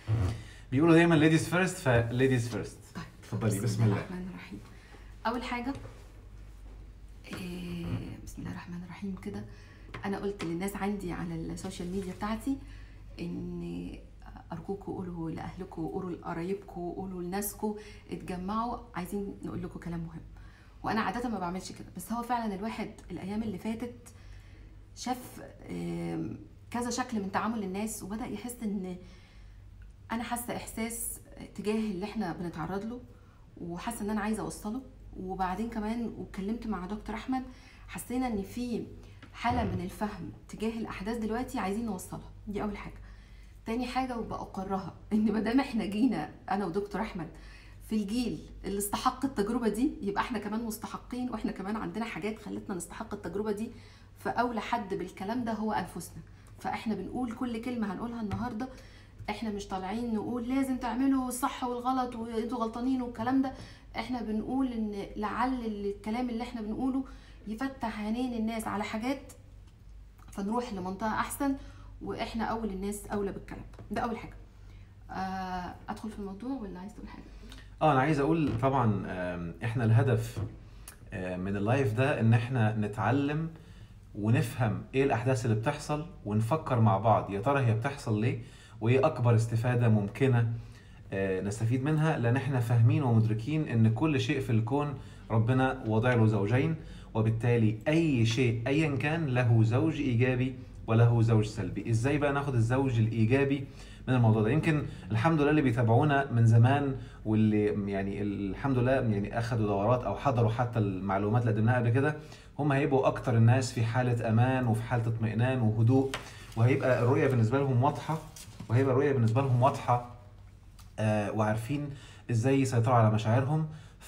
بيقولوا دايما ليديز فيرست فليديز فيرست طيب اتفضلي بسم الله الرحمن الرحيم اول حاجه إيه بسم الله الرحمن الرحيم كده انا قلت للناس عندي على السوشيال ميديا بتاعتي ان ارجوكم قولوا لاهلكم قولوا لقرايبكم قولوا لناسكم اتجمعوا عايزين نقول لكم كلام مهم وانا عاده ما بعملش كده بس هو فعلا الواحد الايام اللي فاتت شاف آم، كذا شكل من تعامل الناس وبدا يحس ان انا حاسه احساس تجاه اللي احنا بنتعرض له وحاسه ان انا عايزه اوصله وبعدين كمان واتكلمت مع دكتور احمد حسينا ان في حاله من الفهم تجاه الاحداث دلوقتي عايزين نوصلها دي اول حاجه تاني حاجه وبأقرها ان ما دام احنا جينا انا ودكتور احمد في الجيل اللي استحق التجربه دي يبقى احنا كمان مستحقين واحنا كمان عندنا حاجات خلتنا نستحق التجربه دي فاولى حد بالكلام ده هو انفسنا فاحنا بنقول كل كلمه هنقولها النهارده احنا مش طالعين نقول لازم تعملوا الصح والغلط وانتوا غلطانين والكلام ده احنا بنقول ان لعل الكلام اللي احنا بنقوله يفتح عينين الناس على حاجات فنروح لمنطقه احسن واحنا اول الناس اولى بالكلام ده ده اول حاجه آه، ادخل في الموضوع ولا عايز تقول حاجه اه انا عايز اقول طبعا آم، احنا الهدف آه، من اللايف ده ان احنا نتعلم ونفهم ايه الاحداث اللي بتحصل ونفكر مع بعض يا ترى هي بتحصل ليه وايه اكبر استفادة ممكنة آه، نستفيد منها لان احنا فاهمين ومدركين ان كل شيء في الكون ربنا وضع له زوجين وبالتالي اي شيء ايا كان له زوج ايجابي وله زوج سلبي ازاي بقى ناخد الزوج الايجابي من الموضوع ده يمكن الحمد لله اللي بيتابعونا من زمان واللي يعني الحمد لله يعني اخذوا دورات او حضروا حتى المعلومات اللي قدمناها قبل كده هم هيبقوا اكتر الناس في حاله امان وفي حاله اطمئنان وهدوء وهيبقى الرؤيه بالنسبه لهم واضحه وهيبقى الرؤيه بالنسبه لهم واضحه آه وعارفين ازاي يسيطروا على مشاعرهم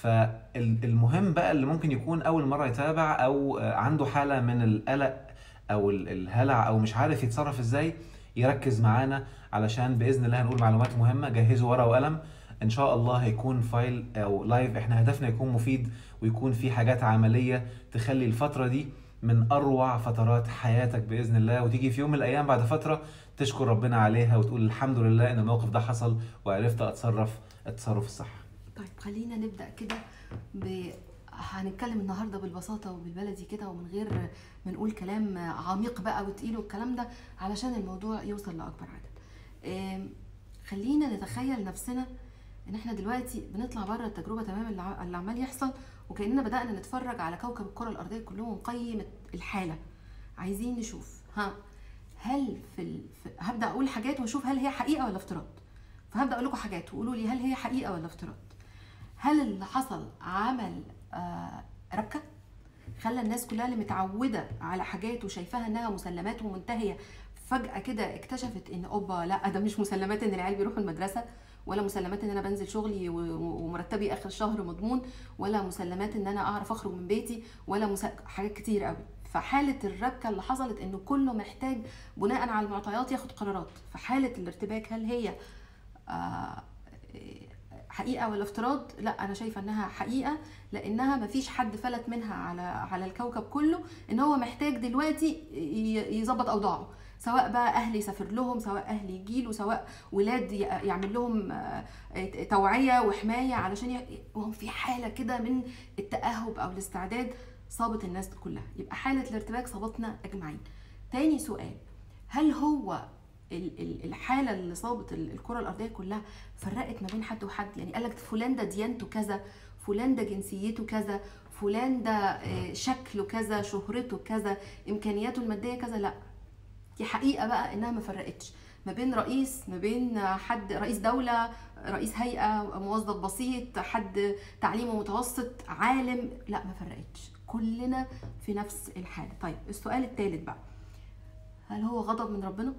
فالمهم بقى اللي ممكن يكون اول مره يتابع او آه، عنده حاله من القلق او ال- الهلع او مش عارف يتصرف ازاي يركز معانا علشان باذن الله هنقول معلومات مهمه جهزوا ورقه وقلم ان شاء الله هيكون فايل او لايف احنا هدفنا يكون مفيد ويكون في حاجات عمليه تخلي الفتره دي من اروع فترات حياتك باذن الله وتيجي في يوم من الايام بعد فتره تشكر ربنا عليها وتقول الحمد لله ان الموقف ده حصل وعرفت اتصرف التصرف الصح طيب خلينا نبدا كده ب هنتكلم النهارده بالبساطه وبالبلدي كده ومن غير ما نقول كلام عميق بقى وتقيل والكلام ده علشان الموضوع يوصل لاكبر عدد آم، خلينا نتخيل نفسنا ان احنا دلوقتي بنطلع بره التجربه تماما اللي ع- اللي عمال يحصل وكاننا بدانا نتفرج على كوكب الكره الارضيه كله ونقيم الحاله عايزين نشوف ها هل في, ال... في هبدا اقول حاجات واشوف هل هي حقيقه ولا افتراض فهبدا اقول لكم حاجات وقولوا لي هل هي حقيقه ولا افتراض هل اللي حصل عمل آه ربكه خلى الناس كلها اللي متعوده على حاجات وشايفاها انها مسلمات ومنتهيه فجاه كده اكتشفت ان اوبا لا ده مش مسلمات ان العيال بيروحوا المدرسه ولا مسلمات ان انا بنزل شغلي و- و- ومرتبي اخر الشهر مضمون ولا مسلمات ان انا اعرف اخرج من بيتي ولا مس... حاجات كتير قوي فحاله الربكه اللي حصلت انه كله محتاج بناء على المعطيات ياخد قرارات فحاله الارتباك هل هي آه حقيقه ولا افتراض لا انا شايفه انها حقيقه لانها مفيش حد فلت منها على على الكوكب كله ان هو محتاج دلوقتي ي- يظبط اوضاعه سواء بقى اهل يسافر لهم سواء اهل يجيله سواء ولاد ي- يعمل لهم آه، توعيه وحمايه علشان ي- وهم في حاله كده من التاهب او الاستعداد صابت الناس كلها يبقى حاله الارتباك صابتنا اجمعين تاني سؤال هل هو ال- ال- الحاله اللي صابت ال- الكره الارضيه كلها فرقت ما بين حد وحد يعني قال لك فلان ده ديانته كذا فلان ده جنسيته كذا فلان ده آه، شكله كذا شهرته كذا امكانياته الماديه كذا لا دي حقيقه بقى انها ما فرقتش ما بين رئيس ما بين حد رئيس دوله رئيس هيئه موظف بسيط حد تعليمه متوسط عالم لا ما فرقتش كلنا في نفس الحاله طيب السؤال الثالث بقى هل هو غضب من ربنا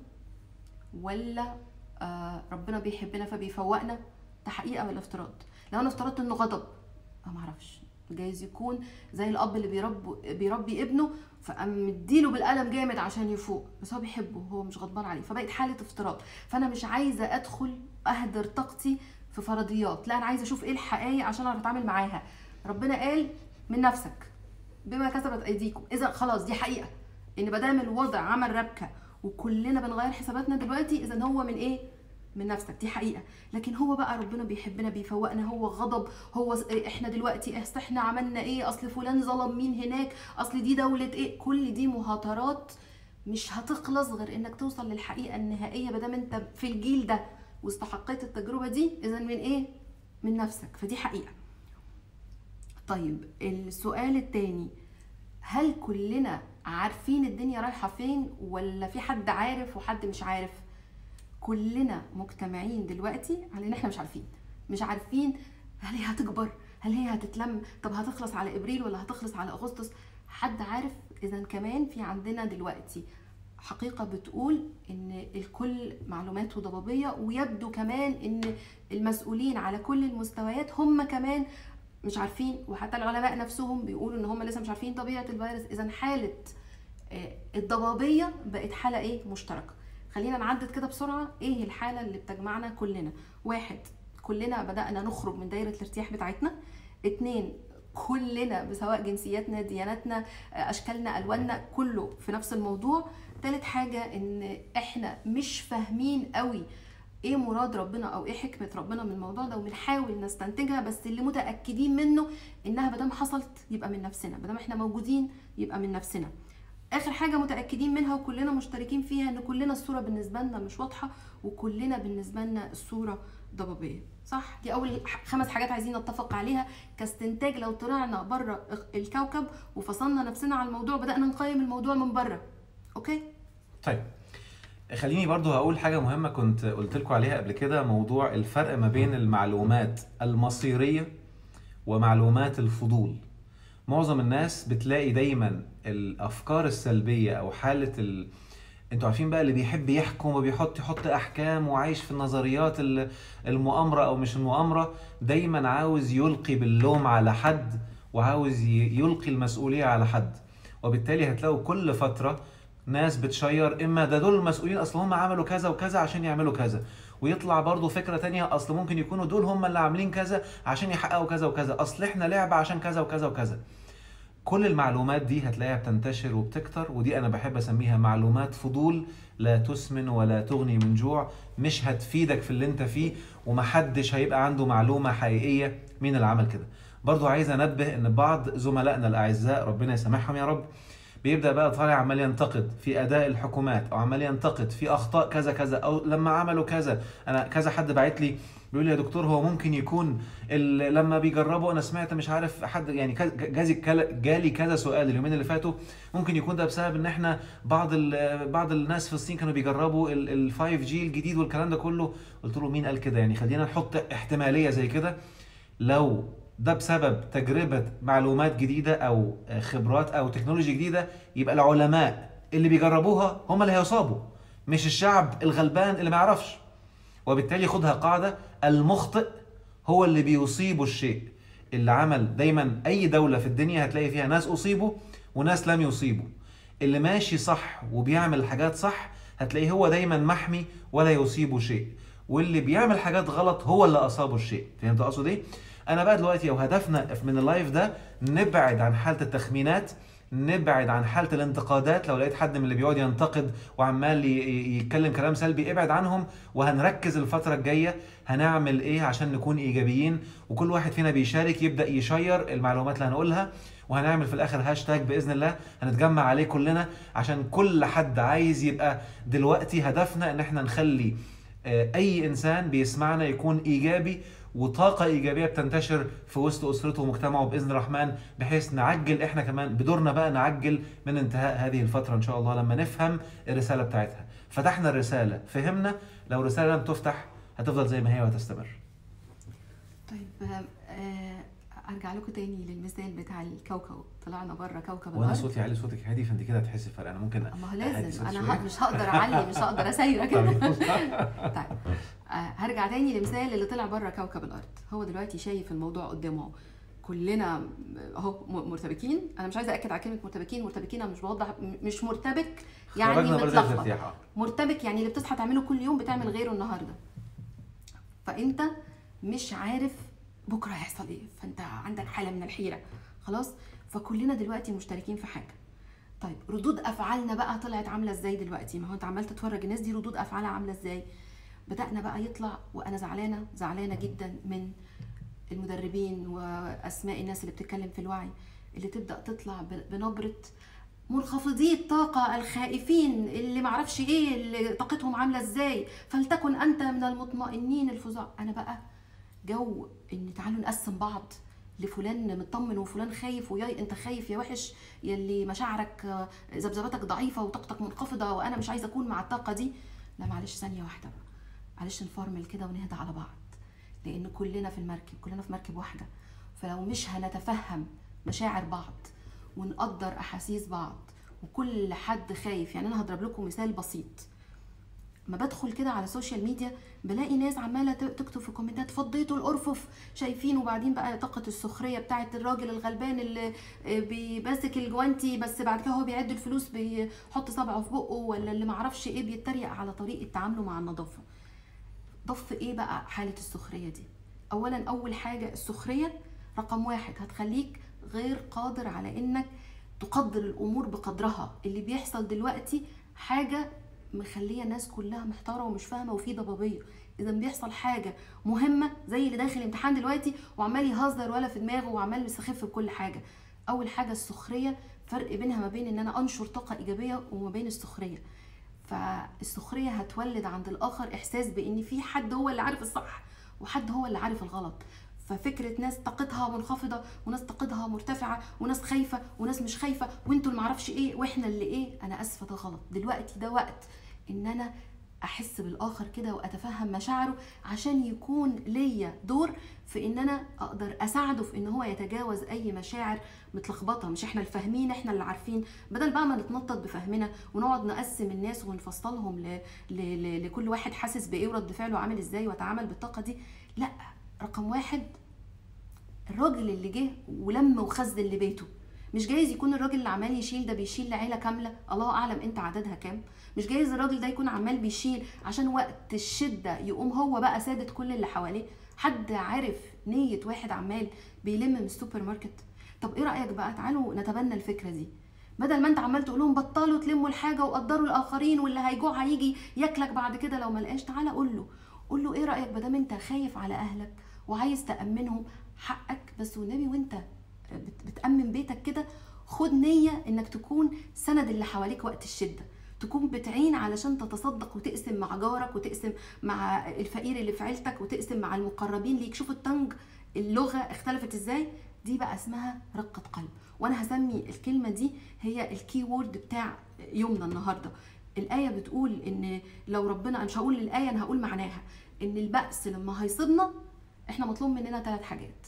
ولا آه ربنا بيحبنا فبيفوقنا ده حقيقه ولا افتراض لو انا افترضت انه غضب انا ما اعرفش جايز يكون زي الاب اللي بيرب بيربي ابنه فقام مديله بالقلم جامد عشان يفوق بس هو بيحبه هو مش غضبان عليه فبقت حاله افتراض فانا مش عايزه ادخل اهدر طاقتي في فرضيات لا انا عايزه اشوف ايه الحقائق عشان اعرف اتعامل معاها ربنا قال من نفسك بما كسبت ايديكم اذا خلاص دي حقيقه ان ما دام الوضع عمل ربكه وكلنا بنغير حساباتنا دلوقتي اذا هو من ايه من نفسك دي حقيقه لكن هو بقى ربنا بيحبنا بيفوقنا هو غضب هو س- احنا دلوقتي اصل احنا عملنا ايه اصل فلان ظلم مين هناك اصل دي دوله ايه كل دي مهاترات مش هتخلص غير انك توصل للحقيقه النهائيه ما دام انت في الجيل ده واستحقيت التجربه دي اذا من ايه من نفسك فدي حقيقه طيب السؤال التاني هل كلنا عارفين الدنيا رايحة فين ولا في حد عارف وحد مش عارف كلنا مجتمعين دلوقتي على ان احنا مش عارفين مش عارفين هل هي هتكبر هل هي هتتلم طب هتخلص على ابريل ولا هتخلص على اغسطس حد عارف اذا كمان في عندنا دلوقتي حقيقة بتقول ان الكل معلوماته ضبابية ويبدو كمان ان المسؤولين على كل المستويات هم كمان مش عارفين وحتى العلماء نفسهم بيقولوا ان هم لسه مش عارفين طبيعه الفيروس اذا حاله آه، الضبابيه بقت حاله ايه مشتركه خلينا نعدد كده بسرعه ايه الحاله اللي بتجمعنا كلنا واحد كلنا بدانا نخرج من دايره الارتياح بتاعتنا اتنين كلنا سواء جنسياتنا دياناتنا آه، اشكالنا الواننا كله في نفس الموضوع تالت حاجه ان احنا مش فاهمين قوي ايه مراد ربنا او ايه حكمه ربنا من الموضوع ده وبنحاول نستنتجها بس اللي متاكدين منه انها مادام حصلت يبقى من نفسنا مادام احنا موجودين يبقى من نفسنا اخر حاجه متاكدين منها وكلنا مشتركين فيها ان كلنا الصوره بالنسبه لنا مش واضحه وكلنا بالنسبه لنا الصوره ضبابيه صح دي اول ح- خمس حاجات عايزين نتفق عليها كاستنتاج لو طلعنا بره الكوكب وفصلنا نفسنا على الموضوع بدانا نقيم الموضوع من بره اوكي طيب خليني برضو هقول حاجة مهمة كنت قلت لكم عليها قبل كده موضوع الفرق ما بين المعلومات المصيرية ومعلومات الفضول معظم الناس بتلاقي دايما الأفكار السلبية أو حالة ال... انتوا عارفين بقى اللي بيحب يحكم وبيحط يحط احكام وعايش في النظريات ال- المؤامره او مش المؤامره دايما عاوز يلقي باللوم على حد وعاوز ي- يلقي المسؤوليه على حد وبالتالي هتلاقوا كل فتره ناس بتشير اما ده دول المسؤولين اصل هم عملوا كذا وكذا عشان يعملوا كذا ويطلع برضو فكره تانية اصل ممكن يكونوا دول هم اللي عاملين كذا عشان يحققوا كذا وكذا اصل احنا لعبه عشان كذا وكذا وكذا كل المعلومات دي هتلاقيها بتنتشر وبتكتر ودي انا بحب اسميها معلومات فضول لا تسمن ولا تغني من جوع مش هتفيدك في اللي انت فيه ومحدش هيبقى عنده معلومة حقيقية مين اللي عمل كده برضو عايز انبه ان بعض زملائنا الاعزاء ربنا يسامحهم يا رب بيبدا بقى طالع عمال ينتقد في اداء الحكومات او عمال ينتقد في اخطاء كذا كذا او لما عملوا كذا انا كذا حد باعت لي بيقول لي يا دكتور هو ممكن يكون ال- لما بيجربوا انا سمعت مش عارف حد يعني كذا- جازي كلا- جالي كذا سؤال اليومين اللي فاتوا ممكن يكون ده بسبب ان احنا بعض ال- بعض الناس في الصين كانوا بيجربوا ال 5 جي الجديد والكلام ده كله قلت له مين قال كده يعني خلينا نحط احتماليه زي كده لو ده بسبب تجربة معلومات جديدة أو خبرات أو تكنولوجيا جديدة يبقى العلماء اللي بيجربوها هم اللي هيصابوا مش الشعب الغلبان اللي ما يعرفش وبالتالي خدها قاعدة المخطئ هو اللي بيصيبه الشيء اللي عمل دايما أي دولة في الدنيا هتلاقي فيها ناس أصيبوا وناس لم يصيبوا اللي ماشي صح وبيعمل حاجات صح هتلاقيه هو دايما محمي ولا يصيبه شيء واللي بيعمل حاجات غلط هو اللي أصابه الشيء فهمت أقصد إيه؟ أنا بقى دلوقتي لو هدفنا من اللايف ده نبعد عن حالة التخمينات نبعد عن حاله الانتقادات لو لقيت حد من اللي بيقعد ينتقد وعمال ي- ي- يتكلم كلام سلبي ابعد عنهم وهنركز الفتره الجايه هنعمل ايه عشان نكون ايجابيين وكل واحد فينا بيشارك يبدا يشير المعلومات اللي هنقولها وهنعمل في الاخر هاشتاج باذن الله هنتجمع عليه كلنا عشان كل حد عايز يبقى دلوقتي هدفنا ان احنا نخلي آه، اي انسان بيسمعنا يكون ايجابي وطاقة إيجابية بتنتشر في وسط أسرته ومجتمعه بإذن الرحمن بحيث نعجل إحنا كمان بدورنا بقى نعجل من انتهاء هذه الفترة إن شاء الله لما نفهم الرسالة بتاعتها فتحنا الرسالة فهمنا لو الرسالة لم تفتح هتفضل زي ما هي وهتستمر طيب آه، آه، ارجع لكم تاني للمثال بتاع الكوكب طلعنا بره كوكب وأنا الارض صوتي عالي صوتك هادي فأنت كده هتحسي بفرق أنا ممكن ما هو أهدي لازم صوت انا شوية. ه- مش هقدر اعلي مش هقدر اسايرك كده طيب. طيب آه، هرجع تاني لمثال اللي طلع بره كوكب الارض هو دلوقتي شايف الموضوع قدامه اهو كلنا اهو م- مرتبكين انا مش عايزه اكد على كلمه مرتبكين مرتبكين انا مش بوضح م- مش مرتبك يعني خرجنا بره متلخبط الارتياح آه. مرتبك يعني اللي بتصحى تعمله كل يوم بتعمل غيره النهارده فانت مش عارف بكره هيحصل ايه فانت عندك حاله من الحيره خلاص فكلنا دلوقتي مشتركين في حاجه طيب ردود افعالنا بقى طلعت عامله ازاي دلوقتي ما هو انت عمال تتفرج الناس دي ردود افعالها عامله ازاي بدانا بقى يطلع وانا زعلانه زعلانه جدا من المدربين واسماء الناس اللي بتتكلم في الوعي اللي تبدا تطلع ب- بنبره منخفضي الطاقة الخائفين اللي معرفش ايه اللي طاقتهم عاملة ازاي فلتكن انت من المطمئنين الفظاع انا بقى جو ان تعالوا نقسم بعض لفلان مطمن وفلان خايف وياي انت خايف يا وحش يلي مشاعرك آه، ذبذباتك ضعيفه وطاقتك منخفضه وانا مش عايزه اكون مع الطاقه دي لا معلش ثانيه واحده بقى معلش نفرمل كده ونهدى على بعض لان كلنا في المركب كلنا في مركب واحده فلو مش هنتفهم مشاعر بعض ونقدر احاسيس بعض وكل حد خايف يعني انا هضرب لكم مثال بسيط ما بدخل كده على السوشيال ميديا بلاقي ناس عماله ت- تكتب في كومنتات فضيتوا الارفف شايفين وبعدين بقى طاقه السخريه بتاعت الراجل الغلبان اللي آه، بيمسك الجوانتي بس بعد كده هو بيعد الفلوس بيحط صبعه في بقه ولا اللي معرفش ايه بيتريق على طريقه تعامله مع النظافه ضف ايه بقى حاله السخريه دي اولا اول حاجه السخريه رقم واحد هتخليك غير قادر على انك تقدر الامور بقدرها اللي بيحصل دلوقتي حاجه مخليه الناس كلها محتاره ومش فاهمه وفي ضبابيه اذا بيحصل حاجه مهمه زي اللي داخل امتحان دلوقتي وعمال يهزر ولا في دماغه وعمال يستخف بكل حاجه اول حاجه السخريه فرق بينها ما بين ان انا انشر طاقه ايجابيه وما بين السخريه فالسخريه هتولد عند الاخر احساس بان في حد هو اللي عارف الصح وحد هو اللي عارف الغلط ففكره ناس طاقتها منخفضه وناس طاقتها مرتفعه وناس خايفه وناس مش خايفه وانتوا اللي معرفش ايه واحنا اللي ايه انا اسفه ده غلط دلوقتي ده وقت ان انا احس بالاخر كده واتفهم مشاعره عشان يكون ليا دور في ان انا اقدر اساعده في ان هو يتجاوز اي مشاعر متلخبطه مش احنا الفاهمين احنا اللي عارفين بدل بقى ما نتنطط بفهمنا ونقعد نقسم الناس ونفصلهم ل... ل... ل... لكل واحد حاسس بايه ورد فعله عامل ازاي واتعامل بالطاقه دي لا رقم واحد الراجل اللي جه ولم وخزن لبيته مش جايز يكون الراجل اللي عمال يشيل ده بيشيل لعيله كامله الله اعلم انت عددها كام مش جايز الراجل ده يكون عمال بيشيل عشان وقت الشده يقوم هو بقى سادد كل اللي حواليه حد عارف نيه واحد عمال بيلم من السوبر ماركت طب ايه رايك بقى تعالوا نتبنى الفكره دي بدل ما انت عمال تقول لهم بطلوا تلموا الحاجه وقدروا الاخرين واللي هيجوع هيجي ياكلك بعد كده لو ما لقاش تعالى قول له قول له ايه رايك ما دام انت خايف على اهلك وعايز تامنهم حقك بس والنبي وانت بت- بتامن بيتك كده خد نيه انك تكون سند اللي حواليك وقت الشده تكون بتعين علشان تتصدق وتقسم مع جارك وتقسم مع الفقير اللي في عيلتك وتقسم مع المقربين ليك شوف التنج اللغه اختلفت ازاي دي بقى اسمها رقه قلب وانا هسمي الكلمه دي هي الكي وورد بتاع يومنا النهارده الايه بتقول ان لو ربنا أنا مش هقول الايه انا هقول معناها ان البأس لما هيصيبنا احنا مطلوب مننا ثلاث حاجات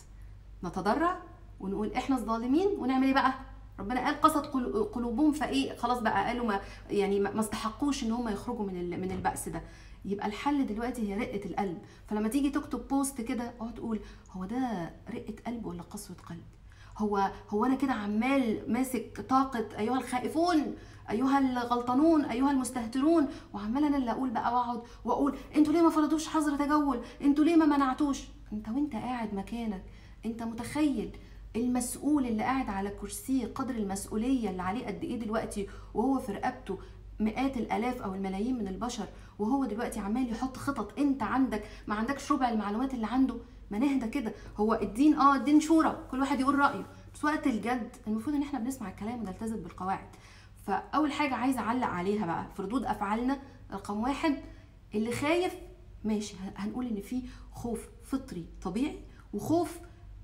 نتضرع ونقول احنا الظالمين ونعمل ايه بقى ربنا قال قست قلو- قلوبهم فايه خلاص بقى قالوا ما يعني ما ما استحقوش ان هم يخرجوا من ال- من البأس ده يبقى الحل دلوقتي هي رقه القلب فلما تيجي تكتب بوست كده اقعد تقول هو ده رقه قلب ولا قسوه قلب هو هو انا كده عمال ماسك طاقه ايها الخائفون ايها الغلطانون ايها المستهترون وعمال انا اللي اقول بقى واقعد واقول انتوا ليه ما فرضوش حظر تجول انتوا ليه ما منعتوش انت وانت قاعد مكانك انت متخيل المسؤول اللي قاعد على كرسيه قدر المسؤوليه اللي عليه قد ايه دلوقتي وهو في رقبته مئات الالاف او الملايين من البشر وهو دلوقتي عمال يحط خطط انت عندك ما عندكش ربع المعلومات اللي عنده ما نهدى كده هو الدين اه الدين شورى كل واحد يقول رايه بس وقت الجد المفروض ان احنا بنسمع الكلام ونلتزم بالقواعد فاول حاجه عايزه اعلق عليها بقى في ردود افعالنا رقم واحد اللي خايف ماشي هنقول ان في خوف فطري طبيعي وخوف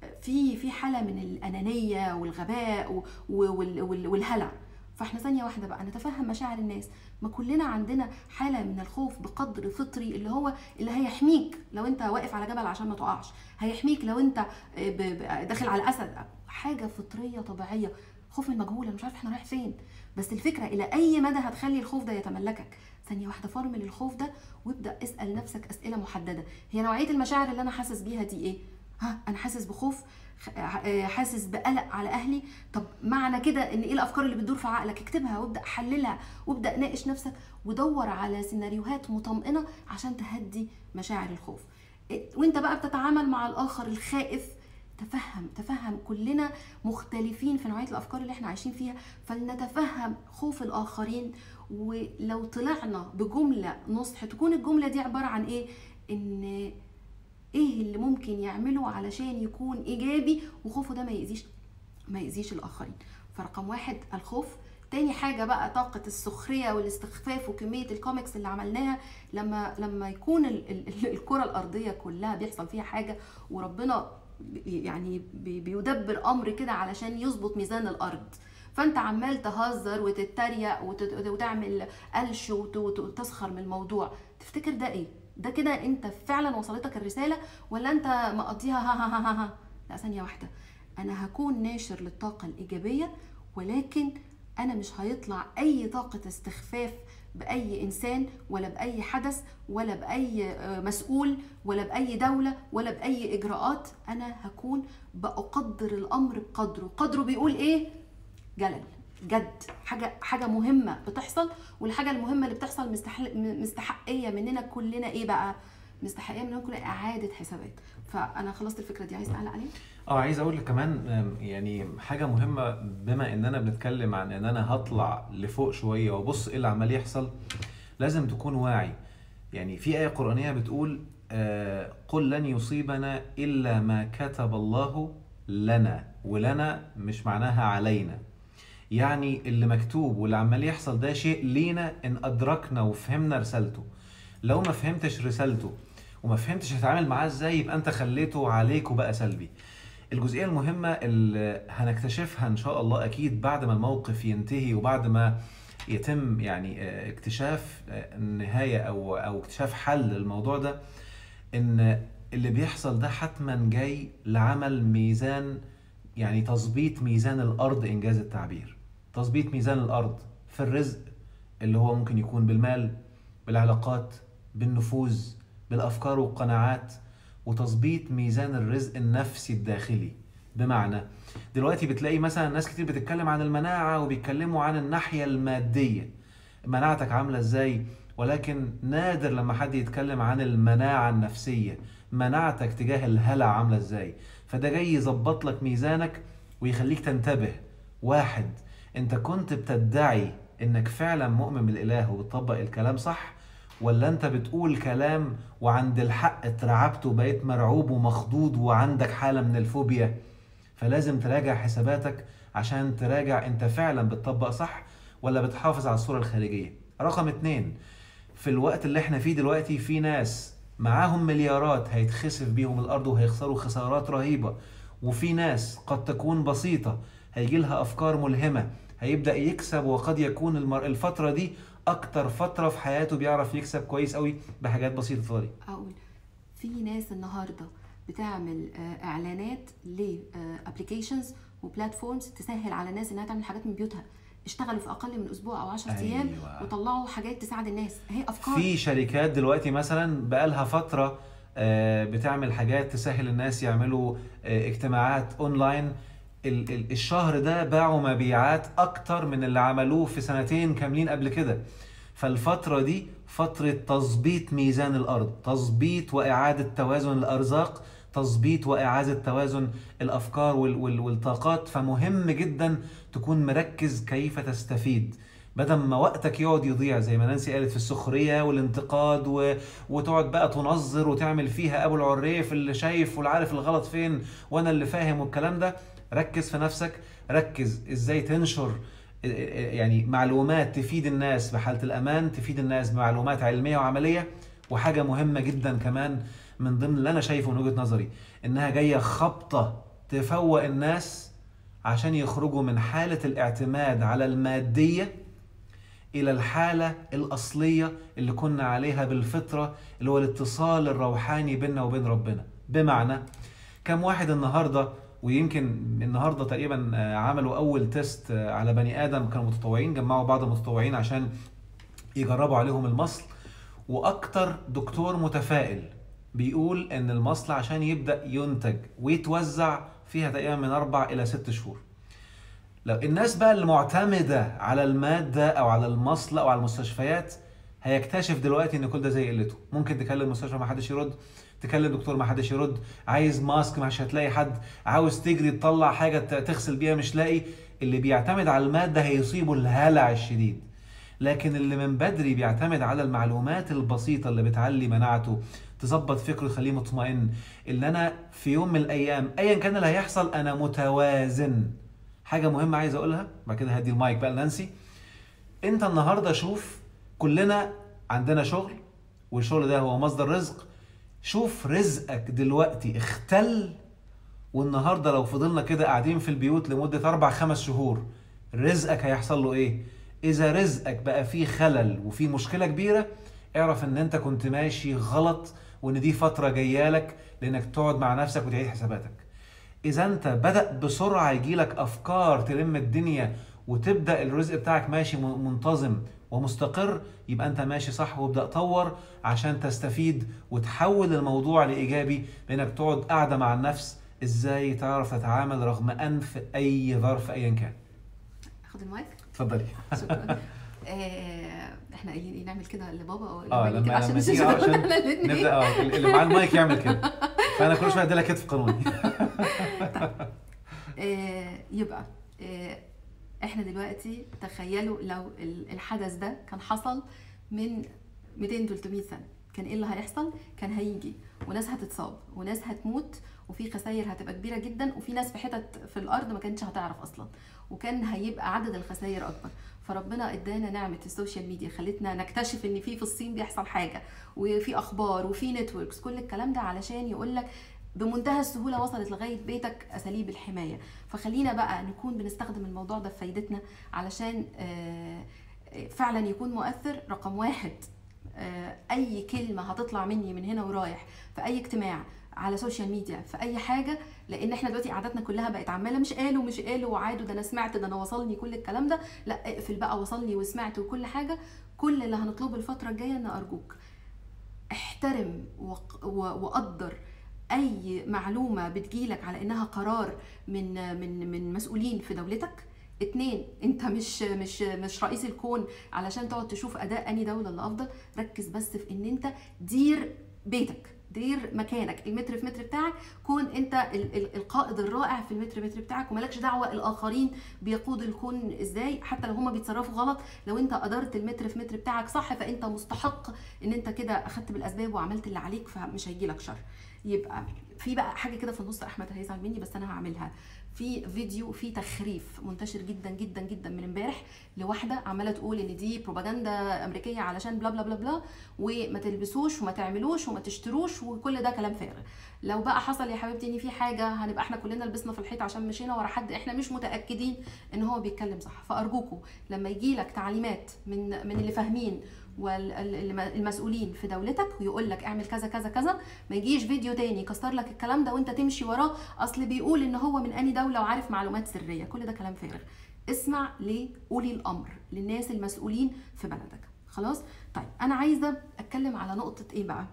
في في حاله من الانانيه والغباء و- وال- وال- والهلع فاحنا ثانيه واحده بقى نتفهم مشاعر الناس ما كلنا عندنا حاله من الخوف بقدر فطري اللي هو اللي هيحميك لو انت واقف على جبل عشان ما تقعش هيحميك لو انت ب- ب- داخل على اسد حاجه فطريه طبيعيه خوف المجهول انا مش عارف احنا رايح فين بس الفكره الى اي مدى هتخلي الخوف ده يتملكك ثانيه واحده فرمل الخوف ده وابدا اسال نفسك اسئله محدده هي نوعيه المشاعر اللي انا حاسس بيها دي ايه ها انا حاسس بخوف خ- آه، حاسس بقلق على اهلي طب معنى كده ان ايه الافكار اللي بتدور في عقلك اكتبها وابدا حللها وابدا ناقش نفسك ودور على سيناريوهات مطمئنه عشان تهدي مشاعر الخوف إيه، وانت بقى بتتعامل مع الاخر الخائف تفهم تفهم كلنا مختلفين في نوعيه الافكار اللي احنا عايشين فيها فلنتفهم خوف الاخرين ولو طلعنا بجمله نصح تكون الجمله دي عباره عن ايه ان ايه اللي ممكن يعمله علشان يكون ايجابي وخوفه ده ما يأذيش ما يأذيش الاخرين فرقم واحد الخوف تاني حاجة بقى طاقة السخرية والاستخفاف وكمية الكوميكس اللي عملناها لما لما يكون ال- ال- الكرة الأرضية كلها بيحصل فيها حاجة وربنا بي- يعني بي- بيدبر أمر كده علشان يظبط ميزان الأرض فانت عمال تهزر وتتريق وت- وتعمل قلش وت- وت- وتسخر من الموضوع تفتكر ده ايه ده كده انت فعلا وصلتك الرسالة ولا انت مقضيها ها ها ها ها, ها. لا ثانية واحدة انا هكون ناشر للطاقة الإيجابية ولكن انا مش هيطلع اي طاقة استخفاف باي انسان ولا باي حدث ولا باي آه، مسؤول ولا باي دولة ولا باي اجراءات انا هكون بقدر الامر بقدره قدره بيقول ايه جلل جد حاجه حاجه مهمه بتحصل والحاجه المهمه اللي بتحصل مستحل... م- مستحقيه مننا كلنا ايه بقى مستحقيه مننا كلنا اعاده حسابات فانا خلصت الفكره دي عايز تعلق عليها اه عايز اقول لك كمان آم، يعني حاجه مهمه بما اننا بنتكلم عن ان انا هطلع لفوق شويه وابص ايه اللي عمال يحصل لازم تكون واعي يعني في ايه قرانيه بتقول آه، قل لن يصيبنا الا ما كتب الله لنا ولنا مش معناها علينا يعني اللي مكتوب واللي عمال يحصل ده شيء لينا ان ادركنا وفهمنا رسالته لو ما فهمتش رسالته وما فهمتش هتتعامل معاه ازاي يبقى انت خليته عليك وبقى سلبي الجزئيه المهمه اللي هنكتشفها ان شاء الله اكيد بعد ما الموقف ينتهي وبعد ما يتم يعني آه، اكتشاف آه، النهايه او او اكتشاف حل للموضوع ده ان اللي بيحصل ده حتما جاي لعمل ميزان يعني تظبيط ميزان الارض انجاز التعبير تظبيط ميزان الارض في الرزق اللي هو ممكن يكون بالمال بالعلاقات بالنفوذ بالافكار والقناعات وتظبيط ميزان الرزق النفسي الداخلي بمعنى دلوقتي بتلاقي مثلا ناس كتير بتتكلم عن المناعة وبيتكلموا عن الناحية المادية مناعتك عاملة ازاي ولكن نادر لما حد يتكلم عن المناعة النفسية مناعتك تجاه الهلع عاملة ازاي فده جاي يظبط لك ميزانك ويخليك تنتبه واحد انت كنت بتدعي انك فعلا مؤمن بالاله وبتطبق الكلام صح ولا انت بتقول كلام وعند الحق اترعبت وبقيت مرعوب ومخضوض وعندك حالة من الفوبيا فلازم تراجع حساباتك عشان تراجع انت فعلا بتطبق صح ولا بتحافظ على الصورة الخارجية رقم اتنين في الوقت اللي احنا فيه دلوقتي في ناس معاهم مليارات هيتخسف بيهم الارض وهيخسروا خسارات رهيبة وفي ناس قد تكون بسيطة هيجي لها افكار ملهمة هيبدأ يكسب وقد يكون المر... الفترة دي اكتر فترة في حياته بيعرف يكسب كويس قوي بحاجات بسيطة اتفضلي اقول في ناس النهارده بتعمل آه، اعلانات لابلكيشنز وبلاتفورمز تسهل على الناس انها تعمل حاجات من بيوتها اشتغلوا في اقل من اسبوع او 10 ايام أيوة. وطلعوا حاجات تساعد الناس هي افكار في شركات دلوقتي مثلا بقالها فترة آه، بتعمل حاجات تسهل الناس يعملوا آه، اجتماعات اونلاين ال- ال- الشهر ده باعوا مبيعات اكتر من اللي عملوه في سنتين كاملين قبل كده فالفترة دي فترة تظبيط ميزان الارض تظبيط واعادة توازن الارزاق تظبيط واعادة توازن الافكار وال- وال- والطاقات فمهم جدا تكون مركز كيف تستفيد بدل ما وقتك يقعد يضيع زي ما نانسي قالت في السخريه والانتقاد و... وتقعد بقى تنظر وتعمل فيها ابو العريف اللي شايف واللي عارف الغلط فين وانا اللي فاهم والكلام ده ركز في نفسك ركز ازاي تنشر يعني معلومات تفيد الناس بحاله الامان تفيد الناس بمعلومات علميه وعمليه وحاجه مهمه جدا كمان من ضمن اللي انا شايفه من وجهه نظري انها جايه خبطه تفوق الناس عشان يخرجوا من حاله الاعتماد على الماديه الى الحاله الاصليه اللي كنا عليها بالفطره اللي هو الاتصال الروحاني بيننا وبين ربنا بمعنى كم واحد النهارده ويمكن النهارده تقريبا آه، عملوا اول تيست آه، على بني ادم كانوا متطوعين جمعوا بعض المتطوعين عشان يجربوا عليهم المصل واكتر دكتور متفائل بيقول ان المصل عشان يبدا ينتج ويتوزع فيها تقريبا من اربع الى ست شهور لو الناس بقى اللي معتمدة على المادة أو على المصل أو على المستشفيات هيكتشف دلوقتي ان كل ده زي قلته ممكن تكلم مستشفى ما حدش يرد تكلم دكتور ما حدش يرد عايز ماسك مش هتلاقي حد عاوز تجري تطلع حاجه ت- تغسل بيها مش لاقي اللي بيعتمد على الماده هيصيبه الهلع الشديد لكن اللي من بدري بيعتمد على المعلومات البسيطه اللي بتعلي مناعته تظبط فكره تخليه مطمئن اللي انا في يوم من الايام ايا كان اللي هيحصل انا متوازن حاجه مهمه عايز اقولها بعد كده هدي المايك بقى لنانسي انت النهارده شوف كلنا عندنا شغل والشغل ده هو مصدر رزق شوف رزقك دلوقتي اختل والنهارده لو فضلنا كده قاعدين في البيوت لمده اربع خمس شهور رزقك هيحصل له ايه؟ اذا رزقك بقى فيه خلل وفيه مشكله كبيره اعرف ان انت كنت ماشي غلط وان دي فتره جايه لك لانك تقعد مع نفسك وتعيد حساباتك. اذا انت بدا بسرعه يجيلك افكار تلم الدنيا وتبدا الرزق بتاعك ماشي م- منتظم ومستقر يبقى انت ماشي صح وابدا طور عشان تستفيد وتحول الموضوع لايجابي بانك تقعد قاعده مع النفس ازاي تعرف تتعامل رغم انف اي ظرف ايا كان اخد المايك اتفضلي شكرا آه، احنا قايلين ايه نعمل كده لبابا او اه لبابا لما كده عشان لما مش تيجي عشان احنا الاتنين. نبدا اه اللي معاه المايك يعمل كده فانا كل شويه ادي لك كتف قانوني آه، يبقى آه، احنا دلوقتي تخيلوا لو ال- الحدث ده كان حصل من 200 300 سنه كان ايه اللي هيحصل كان هيجي وناس هتتصاب وناس هتموت وفي خسائر هتبقى كبيره جدا وفي ناس في حتت في الارض ما كانتش هتعرف اصلا وكان هيبقى عدد الخسائر اكبر فربنا ادانا نعمه السوشيال ميديا خلتنا نكتشف ان في في الصين بيحصل حاجه وفي اخبار وفي نتوركس كل الكلام ده علشان يقول لك بمنتهى السهوله وصلت لغايه بيتك اساليب الحمايه فخلينا بقى نكون بنستخدم الموضوع ده في فايدتنا علشان آه، آه، فعلا يكون مؤثر رقم واحد آه، اي كلمه هتطلع مني من هنا ورايح في اي اجتماع على سوشيال ميديا في اي حاجه لان احنا دلوقتي قعدتنا كلها بقت عماله مش قالوا مش قالوا وعادوا ده انا سمعت ده انا وصلني كل الكلام ده لا اقفل بقى وصلني وسمعت وكل حاجه كل اللي هنطلبه الفتره الجايه ان ارجوك احترم وق- و- وقدر اي معلومه بتجيلك على انها قرار من من من مسؤولين في دولتك اتنين انت مش مش مش رئيس الكون علشان تقعد تشوف اداء اني دوله اللي افضل ركز بس في ان انت دير بيتك دير مكانك المتر في متر بتاعك كون انت ال- ال- القائد الرائع في المتر متر بتاعك ومالكش دعوه الاخرين بيقودوا الكون ازاي حتى لو هما بيتصرفوا غلط لو انت قدرت المتر في متر بتاعك صح فانت مستحق ان انت كده اخدت بالاسباب وعملت اللي عليك فمش هيجيلك شر يبقى في بقى حاجه كده في النص احمد هيزعل مني بس انا هعملها في فيديو في تخريف منتشر جدا جدا جدا من امبارح لواحده عماله تقول ان دي بروباجندا امريكيه علشان بلا بلا بلا بلا وما تلبسوش وما تعملوش وما تشتروش وكل ده كلام فارغ لو بقى حصل يا حبيبتي ان في حاجه هنبقى احنا كلنا لبسنا في الحيط عشان مشينا ورا حد احنا مش متاكدين ان هو بيتكلم صح فارجوكم لما يجي لك تعليمات من من اللي فاهمين والمسؤولين في دولتك ويقول لك اعمل كذا كذا كذا ما يجيش فيديو تاني يكسر لك الكلام ده وانت تمشي وراه اصل بيقول ان هو من اني دوله وعارف معلومات سريه كل ده كلام فارغ اسمع لاولي الامر للناس المسؤولين في بلدك خلاص طيب انا عايزه اتكلم على نقطه ايه بقى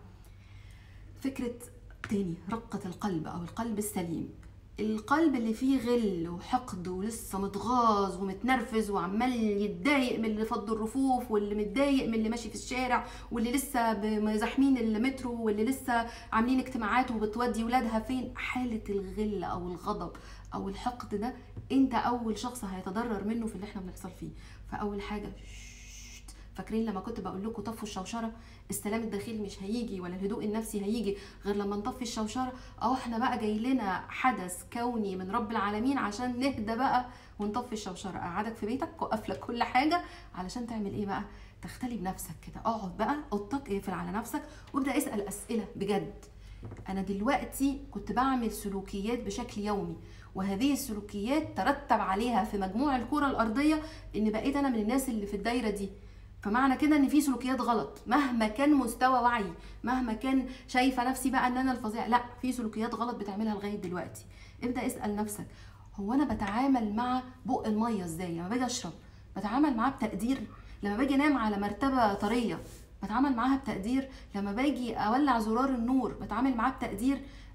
فكره تاني رقه القلب او القلب السليم القلب اللي فيه غل وحقد ولسه متغاظ ومتنرفز وعمال يتضايق من اللي فض الرفوف واللي متضايق من اللي ماشي في الشارع واللي لسه ب- زاحمين المترو واللي لسه عاملين اجتماعات وبتودي ولادها فين حالة الغل او الغضب او الحقد ده انت اول شخص هيتضرر منه في اللي احنا بنحصل فيه فاول حاجة شت. فاكرين لما كنت بقول لكم طفوا الشوشره السلام الداخلي مش هيجي ولا الهدوء النفسي هيجي غير لما نطفي الشوشره اهو احنا بقى جاي لنا حدث كوني من رب العالمين عشان نهدى بقى ونطفي الشوشره قعدك في بيتك وقف لك كل حاجه علشان تعمل ايه بقى تختلي بنفسك كده اقعد بقى اوضتك اقفل على نفسك وابدا اسال اسئله بجد انا دلوقتي كنت بعمل سلوكيات بشكل يومي وهذه السلوكيات ترتب عليها في مجموع الكره الارضيه ان بقيت انا من الناس اللي في الدايره دي فمعنى كده ان في سلوكيات غلط مهما كان مستوى وعي مهما كان شايفه نفسي بقى ان انا الفظيع لا في سلوكيات غلط بتعملها لغايه دلوقتي ابدا اسال نفسك هو انا بتعامل مع بق الميه ازاي لما باجي اشرب بتعامل معاه بتقدير لما باجي انام على مرتبه طريه بتعامل معاها بتقدير لما باجي اولع زرار النور بتعامل معاه بتقدير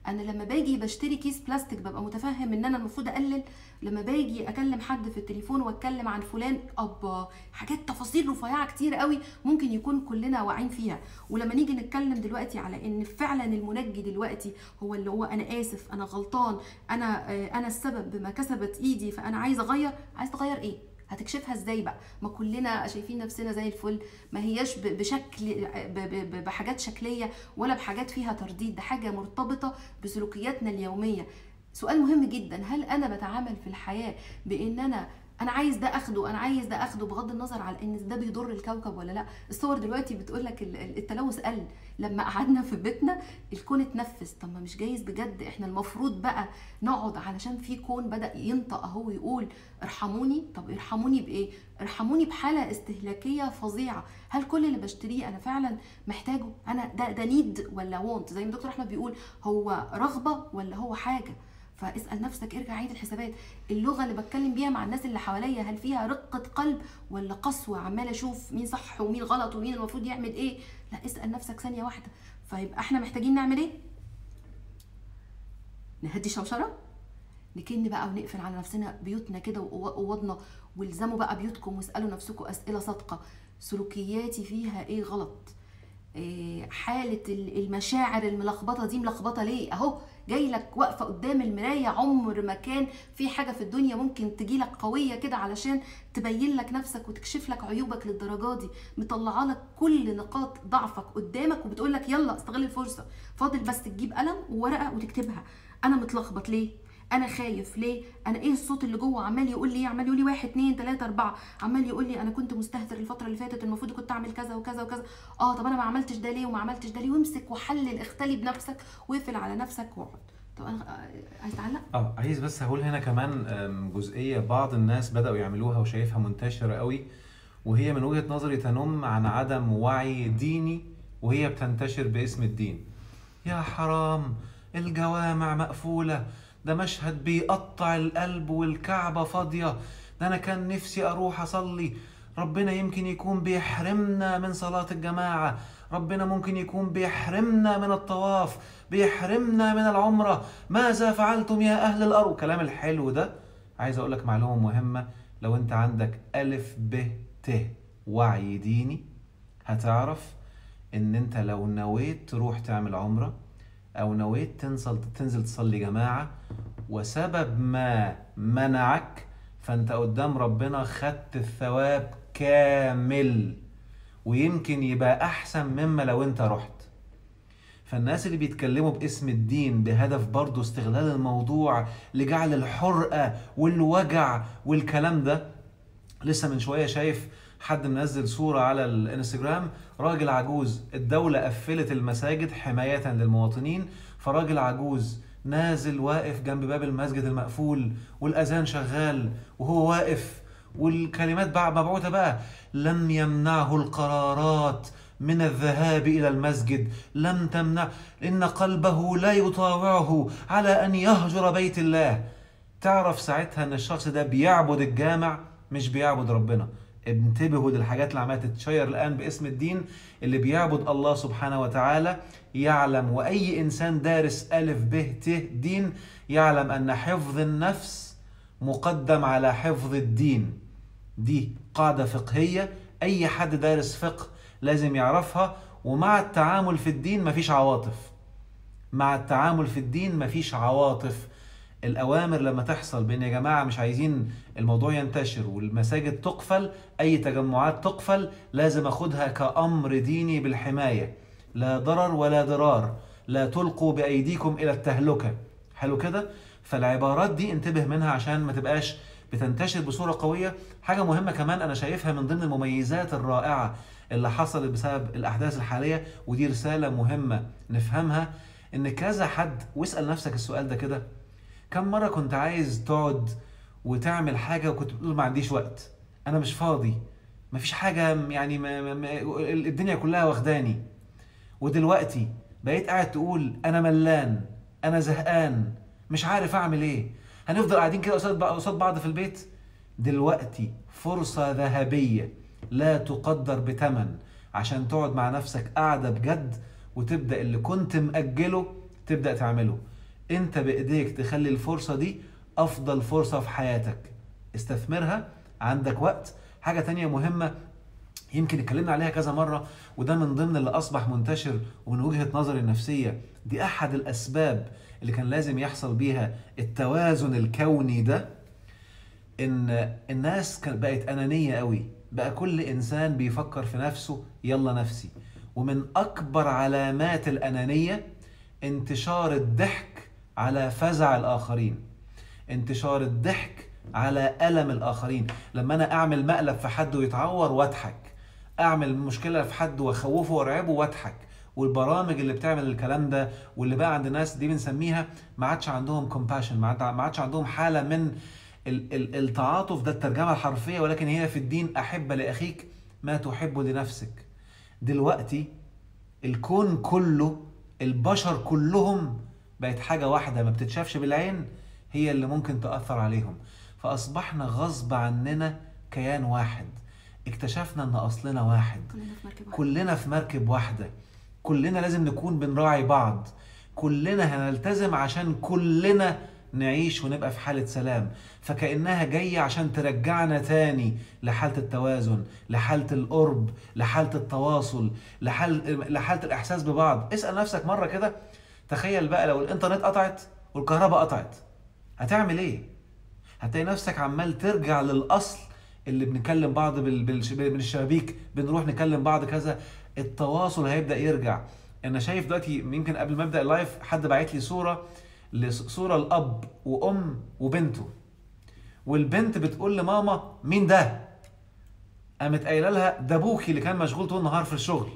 انا لما باجي بشتري كيس بلاستيك ببقى متفهم ان انا المفروض اقلل لما باجي اكلم حد في التليفون واتكلم عن فلان ابا حاجات تفاصيل رفيعه كتير قوي ممكن يكون كلنا واعيين فيها ولما نيجي نتكلم دلوقتي على ان فعلا المنجي دلوقتي هو اللي هو انا اسف انا غلطان انا آه، انا السبب بما كسبت ايدي فانا عايز اغير عايز تغير ايه هتكشفها ازاي بقى ما كلنا شايفين نفسنا زي الفل ما هياش ب- بشكل ب- ب- ب- بحاجات شكليه ولا بحاجات فيها ترديد ده حاجه مرتبطه بسلوكياتنا اليوميه سؤال مهم جدا هل انا بتعامل في الحياه بان انا انا عايز ده اخده انا عايز ده اخده بغض النظر على ان ده بيضر الكوكب ولا لا الصور دلوقتي بتقول لك التلوث قل لما قعدنا في بيتنا الكون اتنفس طب ما مش جايز بجد احنا المفروض بقى نقعد علشان في كون بدا ينطق اهو يقول ارحموني طب ارحموني بايه ارحموني بحاله استهلاكيه فظيعه هل كل اللي بشتريه انا فعلا محتاجه انا ده ده نيد ولا وونت زي ما دكتور احمد بيقول هو رغبه ولا هو حاجه فاسال نفسك ارجع عيد الحسابات اللغه اللي بتكلم بيها مع الناس اللي حواليا هل فيها رقه قلب ولا قسوه عمال اشوف مين صح ومين غلط ومين المفروض يعمل ايه لا اسال نفسك ثانيه واحده فيبقى احنا محتاجين نعمل ايه نهدي شوشره نكن بقى ونقفل على نفسنا بيوتنا كده واوضنا والزموا بقى بيوتكم واسالوا نفسكم اسئله صادقه سلوكياتي فيها ايه غلط إيه حاله ال- المشاعر الملخبطه دي ملخبطه ليه اهو جاي لك واقفه قدام المرايه عمر ما كان في حاجه في الدنيا ممكن تجي لك قويه كده علشان تبين لك نفسك وتكشف لك عيوبك للدرجه دي مطلعه لك كل نقاط ضعفك قدامك وبتقول لك يلا استغل الفرصه فاضل بس تجيب قلم وورقه وتكتبها انا متلخبط ليه انا خايف ليه انا ايه الصوت اللي جوه عمال يقول لي إيه؟ عمال يقول لي واحد اتنين تلاته اربعه عمال يقول لي انا كنت مستهتر الفتره اللي فاتت المفروض كنت اعمل كذا وكذا وكذا اه طب انا ما عملتش ده ليه وما عملتش ده ليه وامسك وحلل اختلي بنفسك واقفل على نفسك واقعد طب انا آه، عايز تعلق اه عايز بس هقول هنا كمان آم، جزئيه بعض الناس بداوا يعملوها وشايفها منتشره قوي وهي من وجهه نظري تنم عن عدم وعي ديني وهي بتنتشر باسم الدين يا حرام الجوامع مقفوله ده مشهد بيقطع القلب والكعبه فاضيه ده انا كان نفسي اروح اصلي ربنا يمكن يكون بيحرمنا من صلاه الجماعه ربنا ممكن يكون بيحرمنا من الطواف بيحرمنا من العمرة ماذا فعلتم يا أهل الأرض الكلام الحلو ده عايز أقول لك معلومة مهمة لو أنت عندك ألف ب ت وعي ديني هتعرف إن أنت لو نويت تروح تعمل عمرة أو نويت تنزل تنزل تصلي جماعة وسبب ما منعك فأنت قدام ربنا خدت الثواب كامل ويمكن يبقى أحسن مما لو أنت رحت فالناس اللي بيتكلموا باسم الدين بهدف برضه استغلال الموضوع لجعل الحرقة والوجع والكلام ده لسه من شوية شايف حد منزل صورة على الانستجرام راجل عجوز الدولة قفلت المساجد حماية للمواطنين فراجل عجوز نازل واقف جنب باب المسجد المقفول والأذان شغال وهو واقف والكلمات بقى مبعوثة بقى لم يمنعه القرارات من الذهاب إلى المسجد لم تمنع إن قلبه لا يطاوعه على أن يهجر بيت الله تعرف ساعتها أن الشخص ده بيعبد الجامع مش بيعبد ربنا انتبهوا للحاجات اللي عماله تتشير الان باسم الدين اللي بيعبد الله سبحانه وتعالى يعلم واي انسان دارس الف ب ت دين يعلم ان حفظ النفس مقدم على حفظ الدين دي قاعده فقهيه اي حد دارس فقه لازم يعرفها ومع التعامل في الدين مفيش عواطف مع التعامل في الدين مفيش عواطف الأوامر لما تحصل بين يا جماعة مش عايزين الموضوع ينتشر والمساجد تقفل أي تجمعات تقفل لازم أخدها كأمر ديني بالحماية لا ضرر ولا ضرار لا تلقوا بأيديكم إلى التهلكة حلو كده فالعبارات دي انتبه منها عشان ما تبقاش بتنتشر بصورة قوية حاجة مهمة كمان أنا شايفها من ضمن المميزات الرائعة اللي حصلت بسبب الأحداث الحالية ودي رسالة مهمة نفهمها إن كذا حد واسأل نفسك السؤال ده كده كم مرة كنت عايز تقعد وتعمل حاجة وكنت بتقول ما عنديش وقت أنا مش فاضي مفيش حاجة يعني ما ما ما الدنيا كلها واخداني ودلوقتي بقيت قاعد تقول أنا ملان أنا زهقان مش عارف أعمل إيه هنفضل قاعدين كده قصاد بعض- قصاد بعض في البيت دلوقتي فرصة ذهبية لا تقدر بثمن عشان تقعد مع نفسك قاعدة بجد وتبدأ اللي كنت مأجله تبدأ تعمله انت بايديك تخلي الفرصة دي افضل فرصة في حياتك استثمرها عندك وقت حاجة تانية مهمة يمكن اتكلمنا عليها كذا مرة وده من ضمن اللي أصبح منتشر ومن وجهة نظري النفسية دي أحد الأسباب اللي كان لازم يحصل بيها التوازن الكوني ده إن الناس كانت بقت أنانية قوي بقى كل إنسان بيفكر في نفسه يلا نفسي ومن أكبر علامات الأنانية انتشار الضحك على فزع الآخرين انتشار الضحك على ألم الآخرين لما أنا أعمل مقلب في حد ويتعور وأضحك أعمل مشكلة في حد وأخوفه وأرعبه وأضحك والبرامج اللي بتعمل الكلام ده واللي بقى عند الناس دي بنسميها ما عادش عندهم كومباشن ما عادش عندهم حالة من ال- ال- التعاطف ده الترجمة الحرفية ولكن هي في الدين أحب لأخيك ما تحب لنفسك دلوقتي الكون كله البشر كلهم بقت حاجة واحدة ما بتتشافش بالعين هي اللي ممكن تأثر عليهم فأصبحنا غصب عننا كيان واحد اكتشفنا ان اصلنا واحد كلنا في مركب واحد كلنا في مركب واحدة كلنا لازم نكون بنراعي بعض كلنا هنلتزم عشان كلنا نعيش ونبقى في حالة سلام فكأنها جاية عشان ترجعنا تاني لحالة التوازن لحالة القرب لحالة التواصل لحالة, لحالة الإحساس ببعض اسأل نفسك مرة كده تخيل بقى لو الإنترنت قطعت والكهرباء قطعت هتعمل إيه؟ هتلاقي نفسك عمال ترجع للأصل اللي بنكلم بعض بال... بال... من الشبابيك بنروح نكلم بعض كذا التواصل هيبدأ يرجع أنا شايف دلوقتي يمكن قبل ما أبدأ اللايف حد باعت لي صورة صورة الأب وأم وبنته والبنت بتقول لماما مين ده؟ قامت قايله لها ده ابوكي اللي كان مشغول طول النهار في الشغل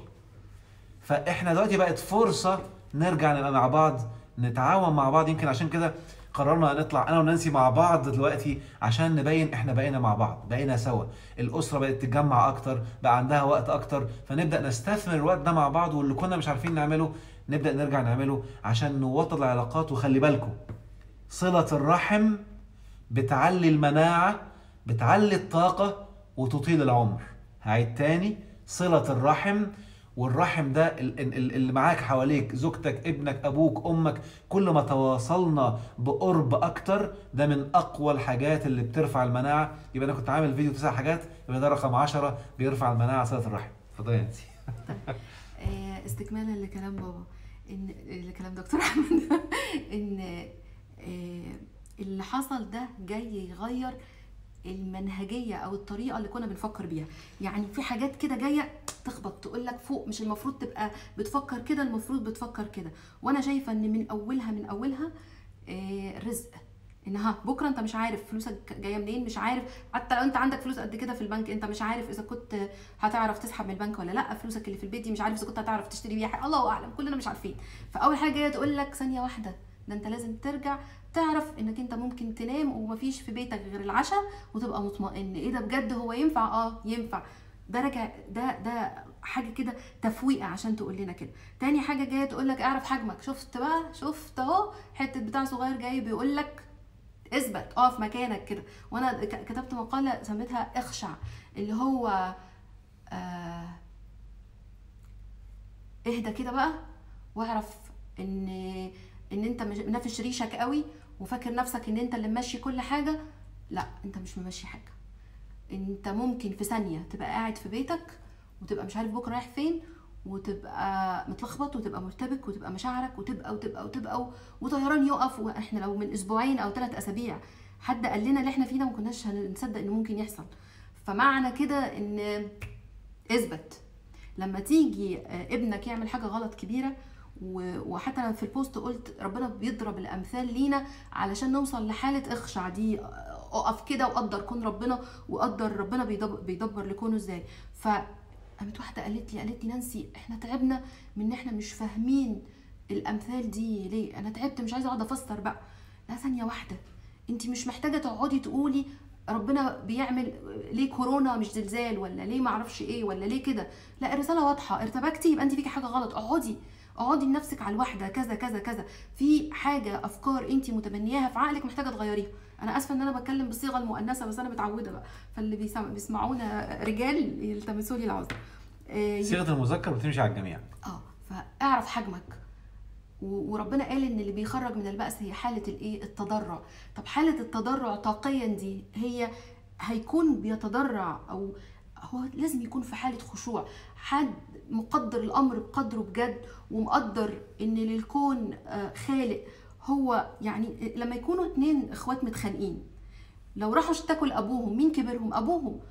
فاحنا دلوقتي بقت فرصه نرجع نبقى مع بعض نتعاون مع بعض يمكن عشان كده قررنا نطلع انا ونانسي مع بعض دلوقتي عشان نبين احنا بقينا مع بعض بقينا سوا الاسره بقت تتجمع اكتر بقى عندها وقت اكتر فنبدا نستثمر الوقت ده مع بعض واللي كنا مش عارفين نعمله نبدا نرجع نعمله عشان نوطد العلاقات وخلي بالكم صله الرحم بتعلي المناعه بتعلي الطاقه وتطيل العمر هعيد تاني صله الرحم والرحم ده اللي معاك حواليك زوجتك ابنك ابوك امك كل ما تواصلنا بقرب اكتر ده من اقوى الحاجات اللي بترفع المناعه يبقى انا كنت عامل فيديو تسع حاجات يبقى ده رقم 10 بيرفع المناعه صله الرحم اتفضلي يا انتي آه، استكمالا لكلام بابا ان لكلام دكتور احمد ان آه، اللي حصل ده جاي يغير المنهجيه او الطريقه اللي كنا بنفكر بيها يعني في حاجات كده جايه تخبط تقول لك فوق مش المفروض تبقى بتفكر كده المفروض بتفكر كده وانا شايفه ان من اولها من اولها آه، رزق انها بكره انت مش عارف فلوسك جايه منين مش عارف حتى لو انت عندك فلوس قد كده في البنك انت مش عارف اذا كنت هتعرف تسحب من البنك ولا لا فلوسك اللي في البيت دي مش عارف اذا كنت هتعرف تشتري بيها حاجه الله اعلم كلنا مش عارفين فاول حاجه جايه تقول لك ثانيه واحده ده انت لازم ترجع تعرف انك انت ممكن تنام ومفيش في بيتك غير العشاء وتبقى مطمئن ايه ده بجد هو ينفع اه ينفع ده رجع ده ده حاجه كده تفويقه عشان تقول لنا كده تاني حاجه جايه تقول لك اعرف حجمك شفت بقى شفت اهو حته بتاع صغير جاي بيقول لك اثبت اقف مكانك كده وانا كتبت مقاله سميتها اخشع اللي هو آه اهدى كده بقى واعرف ان ان انت مش نافش ريشك قوي وفاكر نفسك ان انت اللي ماشي كل حاجه لا انت مش ممشي حاجه انت ممكن في ثانيه تبقى قاعد في بيتك وتبقى مش عارف بكره رايح فين وتبقى متلخبط وتبقى مرتبك وتبقى مشاعرك وتبقى وتبقى وتبقى وطيران يقف واحنا لو من اسبوعين او ثلاث اسابيع حد قال لنا اللي احنا فيه ده ما كناش هنصدق انه ممكن يحصل فمعنى كده ان اثبت لما تيجي ابنك يعمل حاجه غلط كبيره وحتى انا في البوست قلت ربنا بيضرب الامثال لينا علشان نوصل لحاله اخشع دي اقف كده وقدر كون ربنا وقدر ربنا بيدبر, بيدبر لكونه ازاي ف قامت واحده قالت لي قالت لي نانسي احنا تعبنا من ان احنا مش فاهمين الامثال دي ليه انا تعبت مش عايزه اقعد افسر بقى لا ثانيه واحده انت مش محتاجه تقعدي تقولي ربنا بيعمل ليه كورونا مش زلزال ولا ليه معرفش ايه ولا ليه كده لا الرساله واضحه ارتبكتي يبقى انت فيكي حاجه غلط اقعدي اقعدي لنفسك على الواحده كذا كذا كذا في حاجه افكار انت متبنياها في عقلك محتاجه تغيريها انا اسفه ان انا بتكلم بالصيغه المؤنثه بس انا متعوده بقى فاللي بيسمعونا رجال يلتمسوا لي العذر صيغه المذكر بتمشي على الجميع اه فاعرف حجمك و- وربنا قال ان اللي بيخرج من البأس هي حالة الايه التضرع طب حالة التضرع طاقيا دي هي هيكون بيتضرع او هو لازم يكون في حالة خشوع حد مقدر الامر بقدره بجد ومقدر ان للكون آه، خالق هو يعني لما يكونوا اتنين اخوات متخانقين لو راحوا اشتكوا لابوهم مين كبرهم ابوهم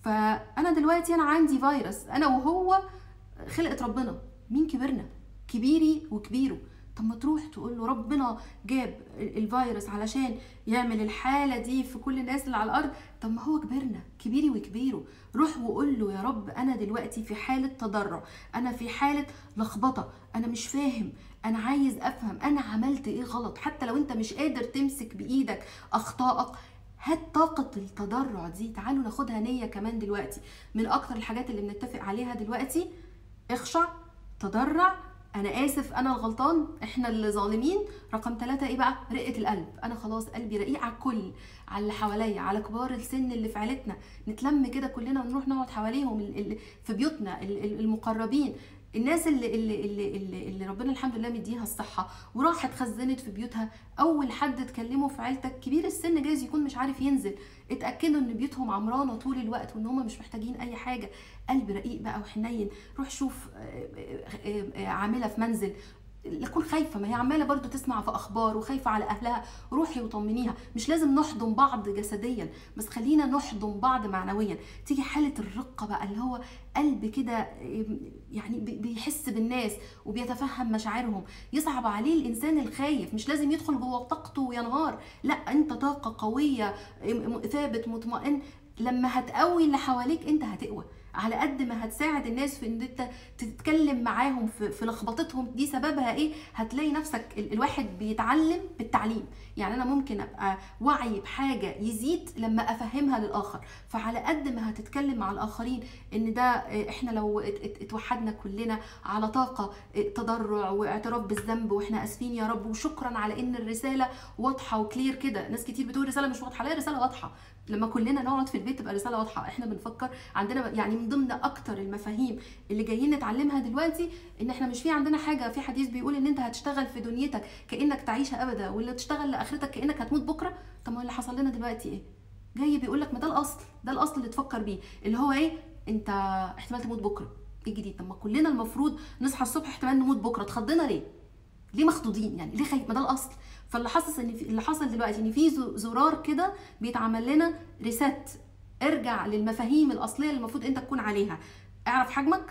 فانا دلوقتي انا عندي فيروس انا وهو خلقه ربنا مين كبرنا كبيري وكبيره طب ما تروح تقول له ربنا جاب ال- الفيروس علشان يعمل الحاله دي في كل الناس اللي على الارض طب ما هو كبرنا كبيري وكبيره روح وقول له يا رب انا دلوقتي في حاله تضرع انا في حاله لخبطه انا مش فاهم انا عايز افهم انا عملت ايه غلط حتى لو انت مش قادر تمسك بايدك اخطائك هات طاقة التضرع دي تعالوا ناخدها نية كمان دلوقتي من أكتر الحاجات اللي بنتفق عليها دلوقتي اخشع تضرع أنا آسف أنا الغلطان إحنا اللي ظالمين رقم ثلاثة إيه بقى رقة القلب أنا خلاص قلبي رقيق على الكل على اللي حواليا على كبار السن اللي في عيلتنا نتلم كده كلنا ونروح نقعد حواليهم ال- ال- في بيوتنا ال- ال- المقربين الناس اللي اللي اللي اللي, اللي ربنا الحمد لله مديها الصحه وراحت خزنت في بيوتها اول حد تكلمه في عيلتك كبير السن جايز يكون مش عارف ينزل اتاكدوا ان بيوتهم عمرانه طول الوقت وان هم مش محتاجين اي حاجه قلب رقيق بقى وحنين روح شوف آه، آه، آه، عامله في منزل لا تكون خايفه ما هي عماله برضو تسمع في اخبار وخايفه على اهلها روحي وطمنيها مش لازم نحضن بعض جسديا بس خلينا نحضن بعض معنويا تيجي حاله الرقه بقى اللي هو قلب كده يعني بي- بيحس بالناس وبيتفهم مشاعرهم يصعب عليه الانسان الخايف مش لازم يدخل جوه طاقته وينهار لا انت طاقه قويه م- ثابت مطمئن لما هتقوي اللي حواليك انت هتقوى على قد ما هتساعد الناس في ان انت تتكلم معاهم في, في لخبطتهم دي سببها ايه هتلاقي نفسك ال- الواحد بيتعلم بالتعليم يعني انا ممكن ابقى وعي بحاجه يزيد لما افهمها للاخر فعلى قد ما هتتكلم مع الاخرين ان ده آه، احنا لو ات- ات- اتوحدنا كلنا على طاقه آه، تضرع واعتراف بالذنب واحنا اسفين يا رب وشكرا على ان الرساله واضحه وكلير كده ناس كتير بتقول رساله مش واضحه لا الرساله واضحه لما كلنا نقعد في البيت تبقى رساله واضحه احنا بنفكر عندنا يعني من ضمن اكتر المفاهيم اللي جايين نتعلمها دلوقتي ان احنا مش في عندنا حاجه في حديث بيقول ان انت هتشتغل في دنيتك كانك تعيش ابدا واللي تشتغل لاخرتك كانك هتموت بكره طب ما اللي حصل لنا دلوقتي ايه جاي بيقول لك ما ده الاصل ده الاصل اللي تفكر بيه اللي هو ايه انت احتمال تموت بكره ايه الجديد طب ما كلنا المفروض نصحى الصبح احتمال نموت بكره اتخضينا ليه ليه مخضوضين يعني ليه خايف ما ده الاصل فاللي حصل ان في اللي حصل دلوقتي ان في زو- زرار كده بيتعمل لنا ريست ارجع للمفاهيم الاصليه اللي المفروض انت تكون عليها اعرف حجمك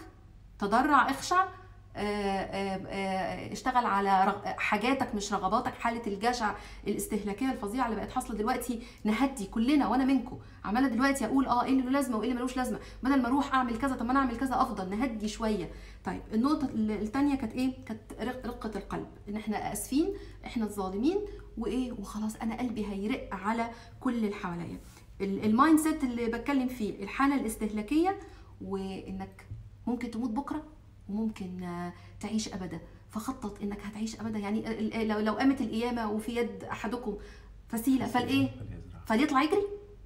تضرع اخشع آه، آه، آه، اشتغل على رغ- حاجاتك مش رغباتك حاله الجشع الاستهلاكيه الفظيعه اللي بقت حاصله دلوقتي نهدي كلنا وانا منكم عماله دلوقتي اقول اه ايه اللي له لازمه وايه اللي ملوش لازمه بدل ما اروح اعمل كذا طب ما انا اعمل كذا افضل نهدي شويه طيب النقطه الثانيه كانت ايه كانت رق- رقه القلب ان احنا اسفين احنا الظالمين وايه وخلاص انا قلبي هيرق على كل اللي حواليا ال- المايند سيت اللي بتكلم فيه الحاله الاستهلاكيه وانك ممكن تموت بكره وممكن آه، تعيش ابدا فخطط انك هتعيش ابدا يعني ال- ال- لو لو قامت القيامه وفي يد احدكم فسيله فالايه فليزرع. فليطلع يجري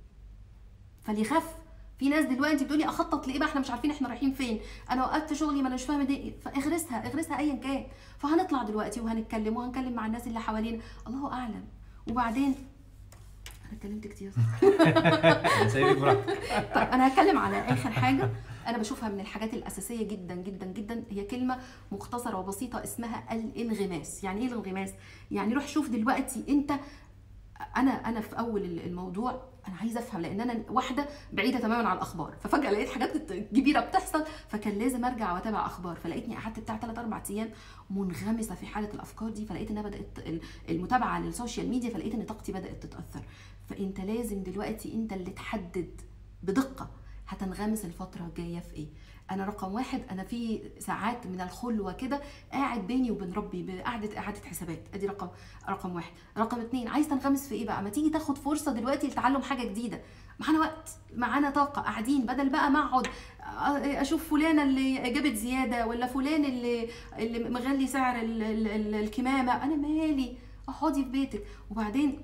فليخاف في ناس دلوقتي بتقولي اخطط لايه بقى احنا مش عارفين احنا رايحين فين انا وقفت شغلي ما انا مش فاهمه دي فاغرسها اغرسها ايا كان فهنطلع دلوقتي وهنتكلم وهنكلم مع الناس اللي حوالينا الله اعلم وبعدين انا اتكلمت كتير أنا سايبك براحتك طيب انا هتكلم على اخر حاجه انا بشوفها من الحاجات الاساسيه جدا جدا جدا هي كلمه مختصره وبسيطه اسمها الانغماس يعني ايه الانغماس يعني روح شوف دلوقتي انت انا انا في اول الموضوع انا عايزه افهم لان انا واحده بعيده تماما عن الاخبار ففجاه لقيت حاجات كبيره بتحصل فكان لازم ارجع واتابع اخبار فلقيتني قعدت بتاع 3 4 ايام منغمسه في حاله الافكار دي فلقيت انها بدات المتابعه للسوشيال ميديا فلقيت ان طاقتي بدات تتاثر فانت لازم دلوقتي انت اللي تحدد بدقه هتنغمس الفتره الجايه في ايه انا رقم واحد انا في ساعات من الخلوه كده قاعد بيني وبين ربي بقعده اعاده حسابات ادي رقم رقم واحد رقم اتنين عايز تنغمس في ايه بقى ما تيجي تاخد فرصه دلوقتي لتعلم حاجه جديده معانا وقت معانا طاقه قاعدين بدل بقى ما اقعد اشوف فلانه اللي جابت زياده ولا فلان اللي اللي مغلي سعر ال- ال- ال- الكمامه انا مالي اقعدي في بيتك وبعدين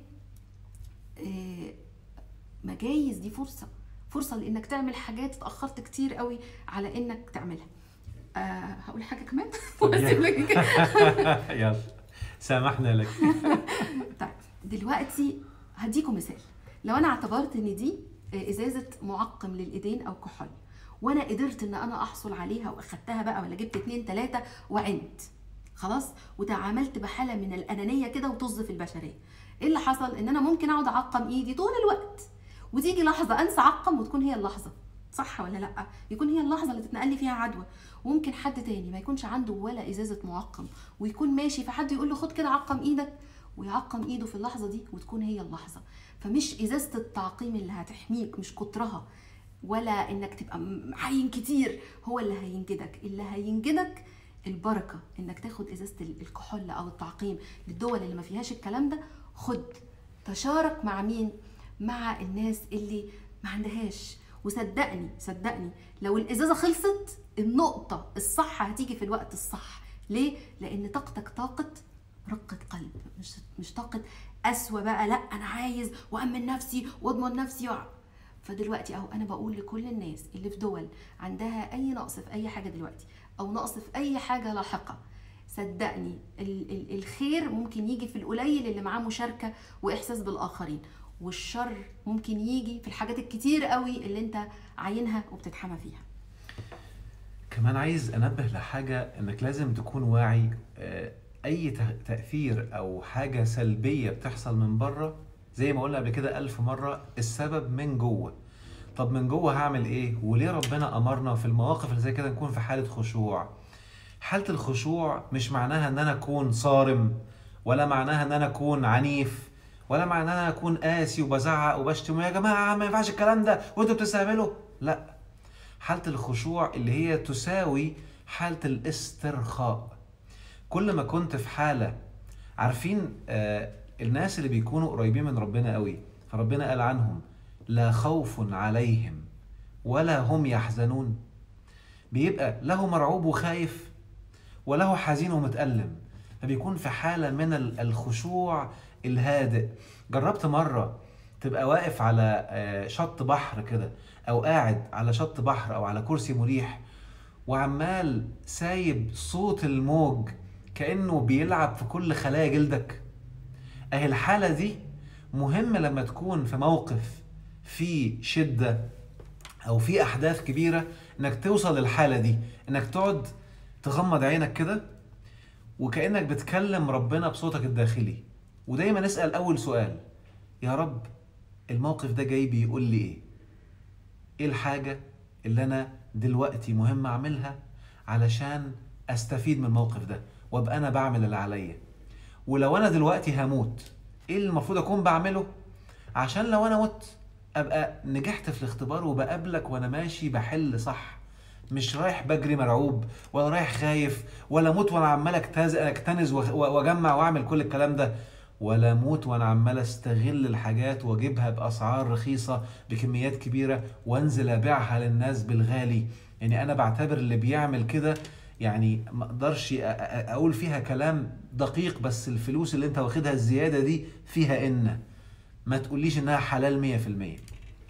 آه، مجايز دي فرصه فرصه لانك تعمل حاجات اتاخرت كتير قوي على انك تعملها أه هقول حاجه كمان واسيب لك يلا سامحنا لك طيب دلوقتي هديكم مثال لو انا اعتبرت ان دي ازازه معقم للايدين او كحول وانا قدرت ان انا احصل عليها واخدتها بقى ولا جبت اتنين تلاته وعنت خلاص وتعاملت بحاله من الانانيه كده وطز في البشريه ايه اللي حصل ان انا ممكن اقعد اعقم ايدي طول الوقت وتيجي لحظه انسى اعقم وتكون هي اللحظه صح ولا لا يكون هي اللحظه اللي تتنقل لي فيها عدوى وممكن حد تاني ما يكونش عنده ولا ازازه معقم ويكون ماشي فحد يقول له خد كده عقم ايدك ويعقم ايده في اللحظه دي وتكون هي اللحظه فمش ازازه التعقيم اللي هتحميك مش كترها ولا انك تبقى م- عين كتير هو اللي هينجدك اللي هينجدك البركه انك تاخد ازازه ال- الكحول او التعقيم للدول اللي ما فيهاش الكلام ده خد تشارك مع مين مع الناس اللي ما عندهاش وصدقني صدقني لو الازازه خلصت النقطه الصح هتيجي في الوقت الصح ليه لان طاقتك طاقه رقة قلب مش مش طاقة قسوة بقى لا أنا عايز وأمن نفسي وأضمن نفسي وع... فدلوقتي أهو أنا بقول لكل الناس اللي في دول عندها أي نقص في أي حاجة دلوقتي أو نقص في أي حاجة لاحقة صدقني ال- ال- الخير ممكن يجي في القليل اللي معاه مشاركة وإحساس بالآخرين والشر ممكن يجي في الحاجات الكتير قوي اللي انت عاينها وبتتحمى فيها كمان عايز انبه لحاجه انك لازم تكون واعي آه، اي ت- تاثير او حاجه سلبيه بتحصل من بره زي ما قلنا قبل كده ألف مره السبب من جوه طب من جوه هعمل ايه وليه ربنا امرنا في المواقف اللي زي كده نكون في حاله خشوع حاله الخشوع مش معناها ان انا اكون صارم ولا معناها ان انا اكون عنيف ولا معناها ان انا اكون قاسي وبزعق وبشتم يا جماعه ما ينفعش الكلام ده وانتوا بتستهبلوا لا حالة الخشوع اللي هي تساوي حالة الاسترخاء كل ما كنت في حالة عارفين آه الناس اللي بيكونوا قريبين من ربنا قوي فربنا قال عنهم لا خوف عليهم ولا هم يحزنون بيبقى له مرعوب وخايف وله حزين ومتألم فبيكون في حالة من ال- الخشوع الهادئ جربت مرة تبقى واقف على آه، شط بحر كده او قاعد على شط بحر او على كرسي مريح وعمال سايب صوت الموج كأنه بيلعب في كل خلايا جلدك اهي الحالة دي مهمة لما تكون في موقف فيه شدة او في احداث كبيرة انك توصل للحالة دي انك تقعد تغمض عينك كده وكأنك بتكلم ربنا بصوتك الداخلي ودايما نسأل اول سؤال يا رب الموقف ده جاي بيقول لي ايه ايه الحاجة اللي انا دلوقتي مهم اعملها علشان استفيد من الموقف ده وابقى انا بعمل اللي عليا ولو انا دلوقتي هموت ايه اللي المفروض اكون بعمله عشان لو انا مت ابقى نجحت في الاختبار وبقابلك وانا ماشي بحل صح مش رايح بجري مرعوب ولا رايح خايف ولا موت وانا عمال اجتاز اكتنز وأخ- واجمع واعمل كل الكلام ده ولا موت وانا عمال استغل الحاجات واجيبها باسعار رخيصه بكميات كبيره وانزل ابيعها للناس بالغالي يعني انا بعتبر اللي بيعمل كده يعني ما اقدرش أ- أ- اقول فيها كلام دقيق بس الفلوس اللي انت واخدها الزياده دي فيها ان ما تقوليش انها حلال 100%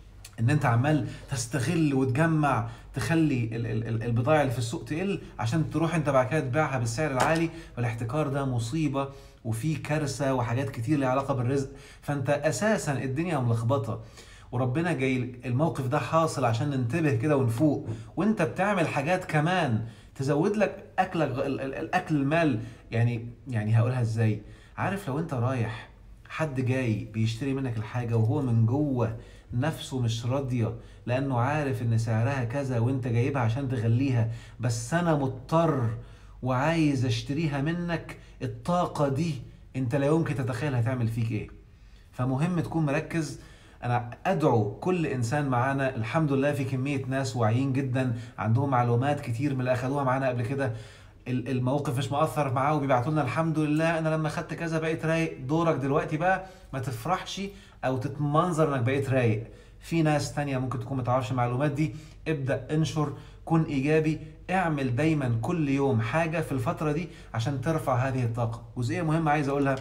ان انت عمال تستغل وتجمع تخلي ال- ال- ال- البضائع اللي في السوق تقل عشان تروح انت بعد كده تبيعها بالسعر العالي فالاحتكار ده مصيبه وفي كارثه وحاجات كتير ليها علاقه بالرزق فانت اساسا الدنيا ملخبطه وربنا جاي الموقف ده حاصل عشان ننتبه كده ونفوق وانت بتعمل حاجات كمان تزود لك اكلك ال- ال- الاكل المال يعني يعني هقولها ازاي عارف لو انت رايح حد جاي بيشتري منك الحاجة وهو من جوه نفسه مش راضية لأنه عارف إن سعرها كذا وأنت جايبها عشان تغليها بس أنا مضطر وعايز أشتريها منك الطاقة دي أنت لا يمكن تتخيل هتعمل فيك إيه فمهم تكون مركز انا ادعو كل انسان معانا الحمد لله في كميه ناس واعيين جدا عندهم معلومات كتير من اللي اخدوها معانا قبل كده ال- الموقف مش مؤثر معاه وبيبعتوا لنا الحمد لله انا لما خدت كذا بقيت رايق دورك دلوقتي بقى ما تفرحش او تتمنظر انك بقيت رايق في ناس تانية ممكن تكون ما تعرفش المعلومات دي ابدا انشر كن ايجابي اعمل دايما كل يوم حاجه في الفتره دي عشان ترفع هذه الطاقه جزئيه مهمه عايز اقولها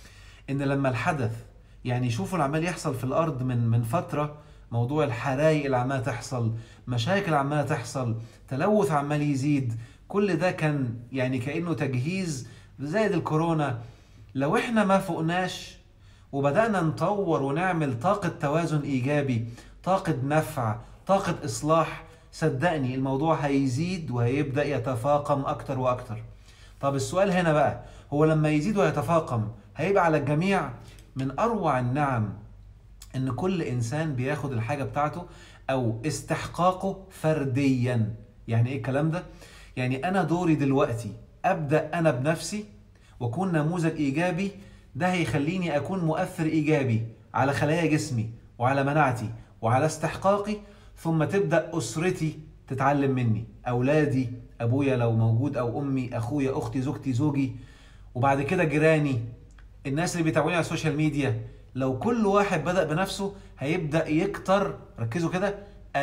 ان لما الحدث يعني شوفوا اللي عمال يحصل في الارض من من فتره موضوع الحرايق اللي عماله تحصل مشاكل عماله تحصل تلوث عمال يزيد كل ده كان يعني كانه تجهيز زائد الكورونا لو احنا ما فوقناش وبدأنا نطور ونعمل طاقة توازن إيجابي طاقة نفع طاقة إصلاح صدقني الموضوع هيزيد وهيبدأ يتفاقم أكتر وأكتر طب السؤال هنا بقى هو لما يزيد ويتفاقم هيبقى على الجميع من أروع النعم إن كل إنسان بياخد الحاجة بتاعته أو استحقاقه فرديا يعني إيه الكلام ده؟ يعني أنا دوري دلوقتي أبدأ أنا بنفسي وأكون نموذج إيجابي ده هيخليني أكون مؤثر إيجابي على خلايا جسمي وعلى مناعتي وعلى استحقاقي ثم تبدأ أسرتي تتعلم مني أولادي أبويا لو موجود أو أمي أخويا أختي زوجتي زوجي وبعد كده جيراني الناس اللي بيتابعوني على السوشيال ميديا لو كل واحد بدأ بنفسه هيبدأ يكتر ركزوا كده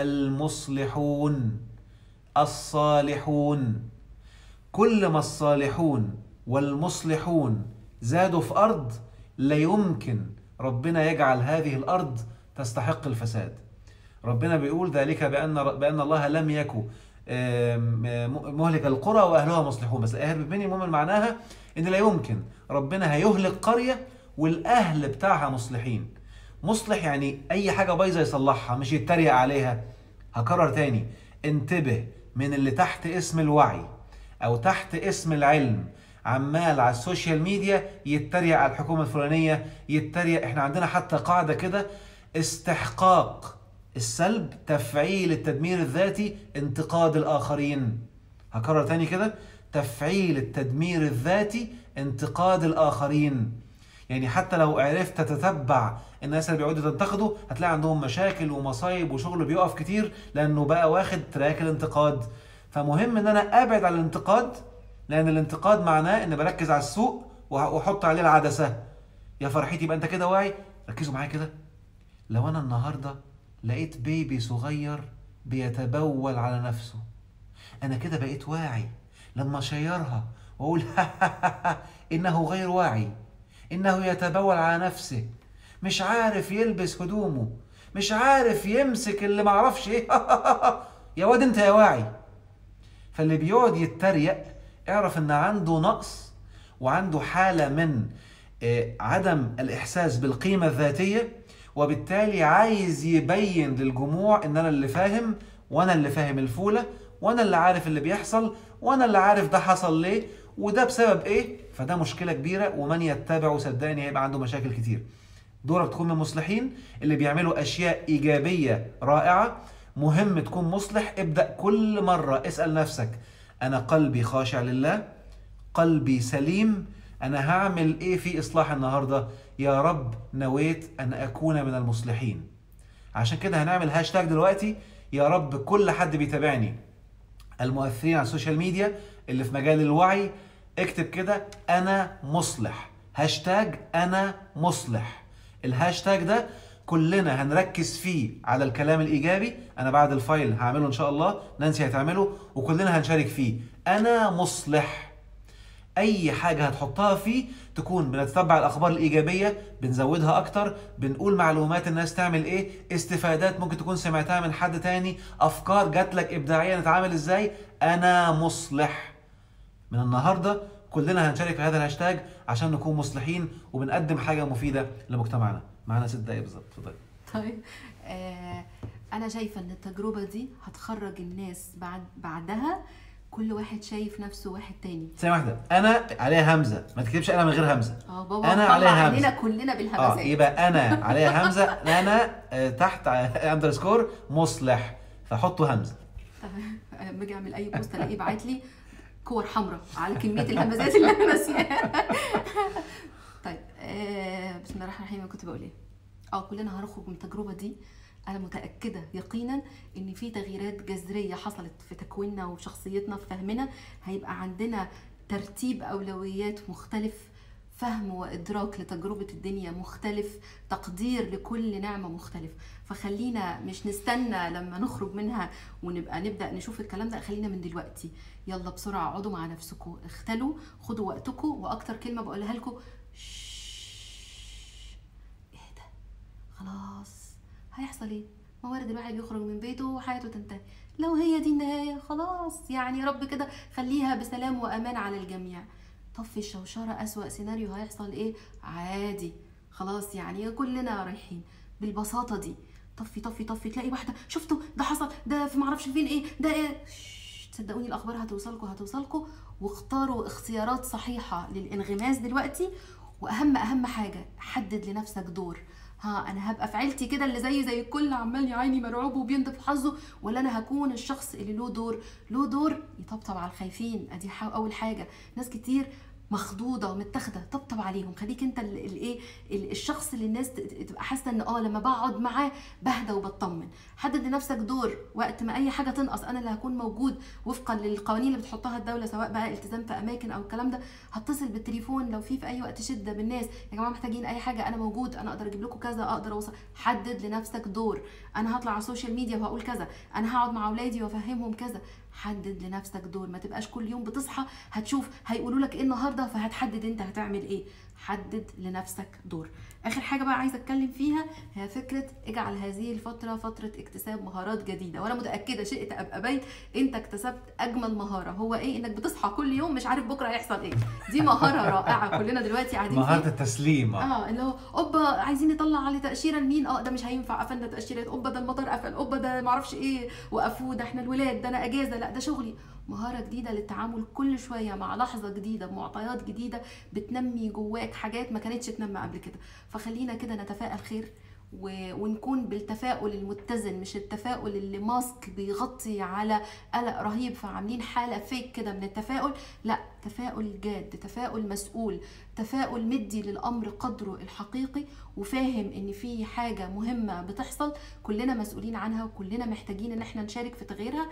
المصلحون الصالحون كل ما الصالحون والمصلحون زادوا في أرض لا يمكن ربنا يجعل هذه الأرض تستحق الفساد ربنا بيقول ذلك بأن بأن الله لم يكن آم، مهلك القرى واهلها مصلحون بس الايه بتبني المهم معناها ان لا يمكن ربنا هيهلك قريه والاهل بتاعها مصلحين مصلح يعني اي حاجه بايظه يصلحها مش يتريق عليها هكرر تاني انتبه من اللي تحت اسم الوعي او تحت اسم العلم عمال على السوشيال ميديا يتريق على الحكومه الفلانيه يتريق احنا عندنا حتى قاعده كده استحقاق السلب تفعيل التدمير الذاتي انتقاد الآخرين هكرر تاني كده تفعيل التدمير الذاتي انتقاد الآخرين يعني حتى لو عرفت تتبع الناس اللي بيقعدوا تنتقدوا هتلاقي عندهم مشاكل ومصايب وشغل بيقف كتير لأنه بقى واخد تراك الانتقاد فمهم ان انا ابعد عن الانتقاد لان الانتقاد معناه ان بركز على السوء واحط عليه العدسه يا فرحتي يبقى انت كده واعي ركزوا معايا كده لو انا النهارده لقيت بيبي صغير بيتبول على نفسه انا كده بقيت واعي لما اشيرها واقول انه غير واعي انه يتبول على نفسه مش عارف يلبس هدومه مش عارف يمسك اللي معرفش ايه يا واد انت يا واعي فاللي بيقعد يتريق اعرف ان عنده نقص وعنده حالة من آه، عدم الإحساس بالقيمة الذاتية وبالتالي عايز يبين للجموع ان انا اللي فاهم وانا اللي فاهم الفولة وانا اللي عارف اللي بيحصل وانا اللي عارف ده حصل ليه وده بسبب ايه فده مشكلة كبيرة ومن يتبعه صدقني هيبقى عنده مشاكل كتير دورك تكون من المصلحين اللي بيعملوا اشياء ايجابية رائعة مهم تكون مصلح ابدأ كل مرة اسأل نفسك انا قلبي خاشع لله قلبي سليم انا هعمل ايه في اصلاح النهارده يا رب نويت ان اكون من المصلحين عشان كده هنعمل هاشتاج دلوقتي يا رب كل حد بيتابعني المؤثرين على السوشيال ميديا اللي في مجال الوعي اكتب كده انا مصلح هاشتاج انا مصلح الهاشتاج ده كلنا هنركز فيه على الكلام الايجابي انا بعد الفايل هعمله ان شاء الله نانسي هتعمله وكلنا هنشارك فيه انا مصلح اي حاجه هتحطها فيه تكون بنتتبع الاخبار الايجابيه بنزودها اكتر بنقول معلومات الناس تعمل ايه استفادات ممكن تكون سمعتها من حد تاني افكار جات لك ابداعيه نتعامل ازاي انا مصلح من النهارده كلنا هنشارك في هذا الهاشتاج عشان نكون مصلحين وبنقدم حاجه مفيده لمجتمعنا معانا ست دقايق بالظبط اتفضلي طيب آه انا شايفه ان التجربه دي هتخرج الناس بعد بعدها كل واحد شايف نفسه واحد تاني ثانيه واحده انا عليها همزه ما تكتبش انا من غير همزه اه بابا أنا طلع عليها علينا همزة. كلنا اه بالهمزات يبقى انا عليها همزه انا آه، تحت اندرسكور مصلح فحطوا همزه لما باجي اعمل اي بوست الاقيه باعت لي كور حمراء على كميه الهمزات اللي انا ناسياها طيب آه بسم الله الرحمن الرحيم أنا كنت بقول ايه اه كلنا هنخرج من التجربه دي انا متاكده يقينا ان في تغييرات جذريه حصلت في تكويننا وشخصيتنا في فهمنا هيبقى عندنا ترتيب اولويات مختلف فهم وادراك لتجربه الدنيا مختلف تقدير لكل نعمه مختلف فخلينا مش نستنى لما نخرج منها ونبقى نبدا نشوف الكلام ده خلينا من دلوقتي يلا بسرعه اقعدوا مع نفسكم اختلوا خدوا وقتكم واكتر كلمه بقولها لكم شش. اهدى خلاص هيحصل ايه ما وارد الواحد يخرج من بيته وحياته تنتهي لو هي دي النهايه خلاص يعني يا رب كده خليها بسلام وامان على الجميع طفي الشوشره اسوأ سيناريو هيحصل ايه عادي خلاص يعني كلنا رايحين بالبساطه دي طفي طفي طفي تلاقي واحده شفتوا ده حصل ده في معرفش فين ايه ده ايه شش، تصدقوني الاخبار هتوصلكم هتوصلكم واختاروا اختيارات صحيحه للانغماس دلوقتي واهم اهم حاجه حدد لنفسك دور ها انا هبقى في عيلتي كده اللي زي زي الكل عمال يا عيني مرعوب وبيندب حظه ولا انا هكون الشخص اللي له دور له دور يطبطب على الخايفين ادي حا- اول حاجه ناس كتير مخضوضه ومتاخده طبطب عليهم خليك انت ال- الايه ال- الشخص اللي الناس ت- ت- تبقى حاسه ان اه لما بقعد معاه بهدى وبطمن حدد لنفسك دور وقت ما اي حاجه تنقص انا اللي هكون موجود وفقا للقوانين اللي بتحطها الدوله سواء بقى التزام في اماكن او الكلام ده هتصل بالتليفون لو في في اي وقت شده بالناس يا جماعه محتاجين اي حاجه انا موجود انا اقدر اجيب لكم كذا اقدر اوصل حدد لنفسك دور انا هطلع على السوشيال ميديا وهقول كذا انا هقعد مع اولادي وافهمهم كذا حدد لنفسك دور ما تبقاش كل يوم بتصحى هتشوف هيقولوا لك ايه النهارده فهتحدد انت هتعمل ايه حدد لنفسك دور اخر حاجه بقى عايزه اتكلم فيها هي فكره اجعل هذه الفتره فتره اكتساب مهارات جديده وانا متاكده شئت ام ابيت انت اكتسبت اجمل مهاره هو ايه انك بتصحى كل يوم مش عارف بكره هيحصل ايه دي مهاره رائعه كلنا دلوقتي قاعدين فيها. مهاره التسليم اه اه اللي هو اوبا عايزين نطلع على تاشيره لمين اه ده مش هينفع قفلنا تاشيرات اوبا ده المطار قفل اوبا ده معرفش ايه وقفوه ده احنا الولاد ده انا اجازه لا ده شغلي مهارة جديدة للتعامل كل شوية مع لحظة جديدة بمعطيات جديدة بتنمي جواك حاجات ما كانتش تنمى قبل كده فخلينا كده نتفائل خير و... ونكون بالتفاؤل المتزن مش التفاؤل اللي ماسك بيغطي على قلق رهيب فعاملين حالة فيك كده من التفاؤل لا تفاؤل جاد تفاؤل مسؤول تفاؤل مدي للامر قدره الحقيقي وفاهم ان في حاجه مهمه بتحصل كلنا مسؤولين عنها وكلنا محتاجين ان احنا نشارك في تغييرها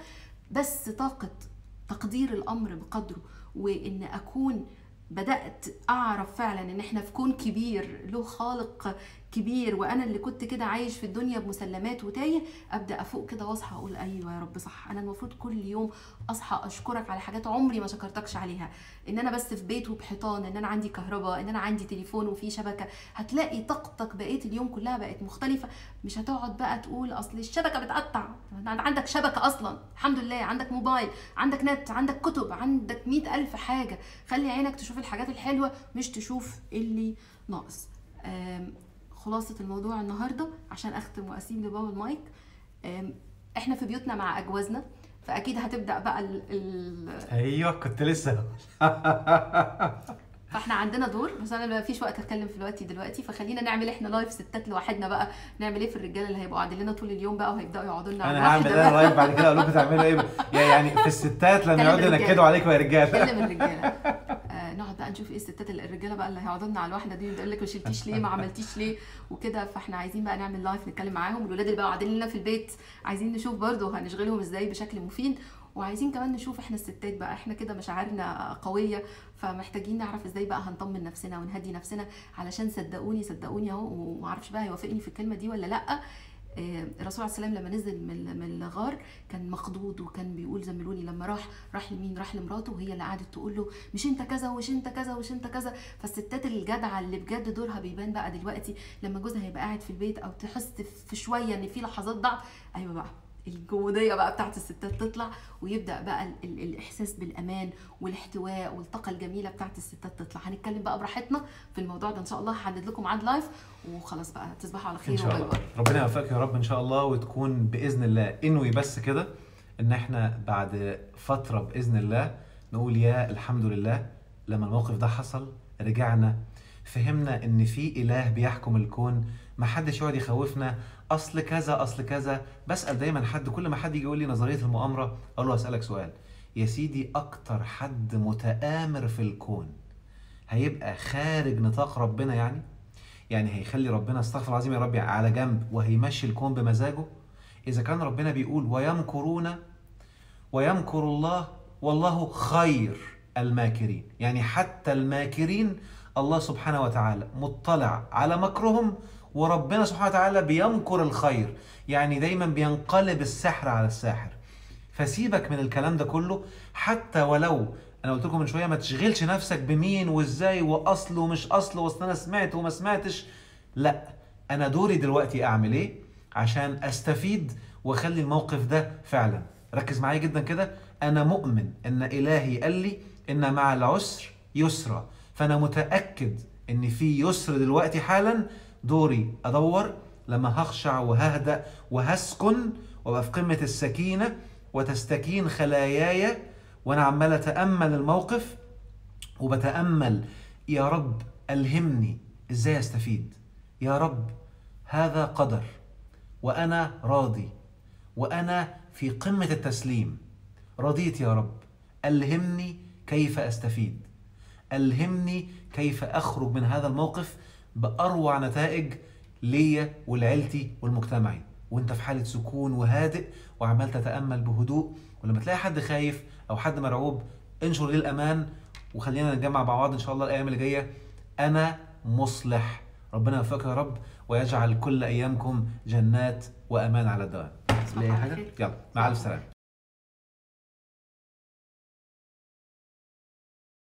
بس طاقه تقدير الامر بقدره وان اكون بدات اعرف فعلا ان احنا في كون كبير له خالق كبير وانا اللي كنت كده عايش في الدنيا بمسلمات وتايه ابدا افوق كده واصحى اقول ايوه يا رب صح انا المفروض كل يوم اصحى اشكرك على حاجات عمري ما شكرتكش عليها ان انا بس في بيت وبحيطان ان انا عندي كهرباء ان انا عندي تليفون وفي شبكه هتلاقي طاقتك بقيه اليوم كلها بقت مختلفه مش هتقعد بقى تقول اصل الشبكه بتقطع عندك شبكه اصلا الحمد لله عندك موبايل عندك نت عندك كتب عندك مئة ألف حاجه خلي عينك تشوف الحاجات الحلوه مش تشوف اللي ناقص آم، خلاصة الموضوع النهاردة عشان أختم وأسيب لبابا المايك آم، إحنا في بيوتنا مع أجوازنا فأكيد هتبدأ بقى ال... ال... ايوه كنت لسه فاحنا عندنا دور بس انا ما فيش وقت اتكلم في الوقت دلوقتي فخلينا نعمل احنا لايف ستات لوحدنا بقى نعمل ايه في الرجاله اللي هيبقوا قاعدين لنا طول اليوم بقى وهيبداوا يقعدوا لنا على انا هعمل الواحدة انا بقى. لايف بعد كده اقول لكم تعملوا ايه يا يعني في الستات لما كلم يقعدوا الرجالة. ينكدوا عليكم يا رجاله كلم الرجاله آه نقعد بقى نشوف ايه الستات اللي- الرجاله بقى اللي هيقعدوا لنا على الواحده دي يقول لك ما شلتيش ليه ما عملتيش ليه وكده فاحنا عايزين بقى نعمل لايف نتكلم معاهم الولاد اللي بقى قاعدين لنا في البيت عايزين نشوف برضه هنشغلهم ازاي بشكل مفيد وعايزين كمان نشوف احنا الستات بقى احنا كده مشاعرنا قويه فمحتاجين نعرف ازاي بقى هنطمن نفسنا ونهدي نفسنا علشان صدقوني صدقوني اهو ومعرفش بقى هيوافقني في الكلمه دي ولا لا آه، الرسول عليه السلام لما نزل من من الغار كان مخضوض وكان بيقول زملوني لما راح راح لمين راح لمراته وهي اللي قعدت تقول له مش انت كذا ومش انت كذا ومش انت كذا فالستات الجدعه اللي بجد دورها بيبان بقى دلوقتي لما جوزها هيبقى قاعد في البيت او تحس في شويه ان في لحظات ضعف ايوه بقى الجموديه بقى بتاعت الستات تطلع ويبدا بقى ال- ال- الاحساس بالامان والاحتواء والطاقه الجميله بتاعت الستات تطلع هنتكلم بقى براحتنا في الموضوع ده ان شاء الله هحدد لكم ميعاد لايف وخلاص بقى تصبحوا على خير ان شاء الله وبالبر ربنا يوفقك يا رب ان شاء الله وتكون باذن الله انوي بس كده ان احنا بعد فتره باذن الله نقول يا الحمد لله لما الموقف ده حصل رجعنا فهمنا ان في اله بيحكم الكون ما حدش يقعد يخوفنا اصل كذا اصل كذا بسال دايما حد كل ما حد يجي يقول لي نظريه المؤامره اقول له اسالك سؤال يا سيدي اكتر حد متآمر في الكون هيبقى خارج نطاق ربنا يعني يعني هيخلي ربنا استغفر العظيم يا ربي على جنب وهيمشي الكون بمزاجه اذا كان ربنا بيقول ويمكرون ويمكر الله والله خير الماكرين يعني حتى الماكرين الله سبحانه وتعالى مطلع على مكرهم وربنا سبحانه وتعالى بيمكر الخير يعني دايما بينقلب السحر على الساحر فسيبك من الكلام ده كله حتى ولو انا قلت لكم من شويه ما تشغلش نفسك بمين وازاي واصل ومش اصل واصل انا سمعت وما سمعتش لا انا دوري دلوقتي اعمل ايه عشان استفيد واخلي الموقف ده فعلا ركز معايا جدا كده انا مؤمن ان الهي قال لي ان مع العسر يسرا فانا متاكد ان في يسر دلوقتي حالا دوري ادور لما هخشع وههدأ وهسكن وابقى في قمه السكينه وتستكين خلاياي وانا عمال اتامل الموقف وبتامل يا رب الهمني ازاي استفيد يا رب هذا قدر وانا راضي وانا في قمه التسليم رضيت يا رب الهمني كيف استفيد الهمني كيف اخرج من هذا الموقف باروع نتائج ليا ولعيلتي ولمجتمعي وانت في حاله سكون وهادئ وعمال تتامل بهدوء ولما تلاقي حد خايف او حد مرعوب انشر ليه الامان وخلينا نتجمع مع بعض ان شاء الله الايام اللي جايه انا مصلح ربنا يوفقك يا رب ويجعل كل ايامكم جنات وامان على الدوام. تصبحوا ليه على حاجه؟ خير. يلا مع الف سلامه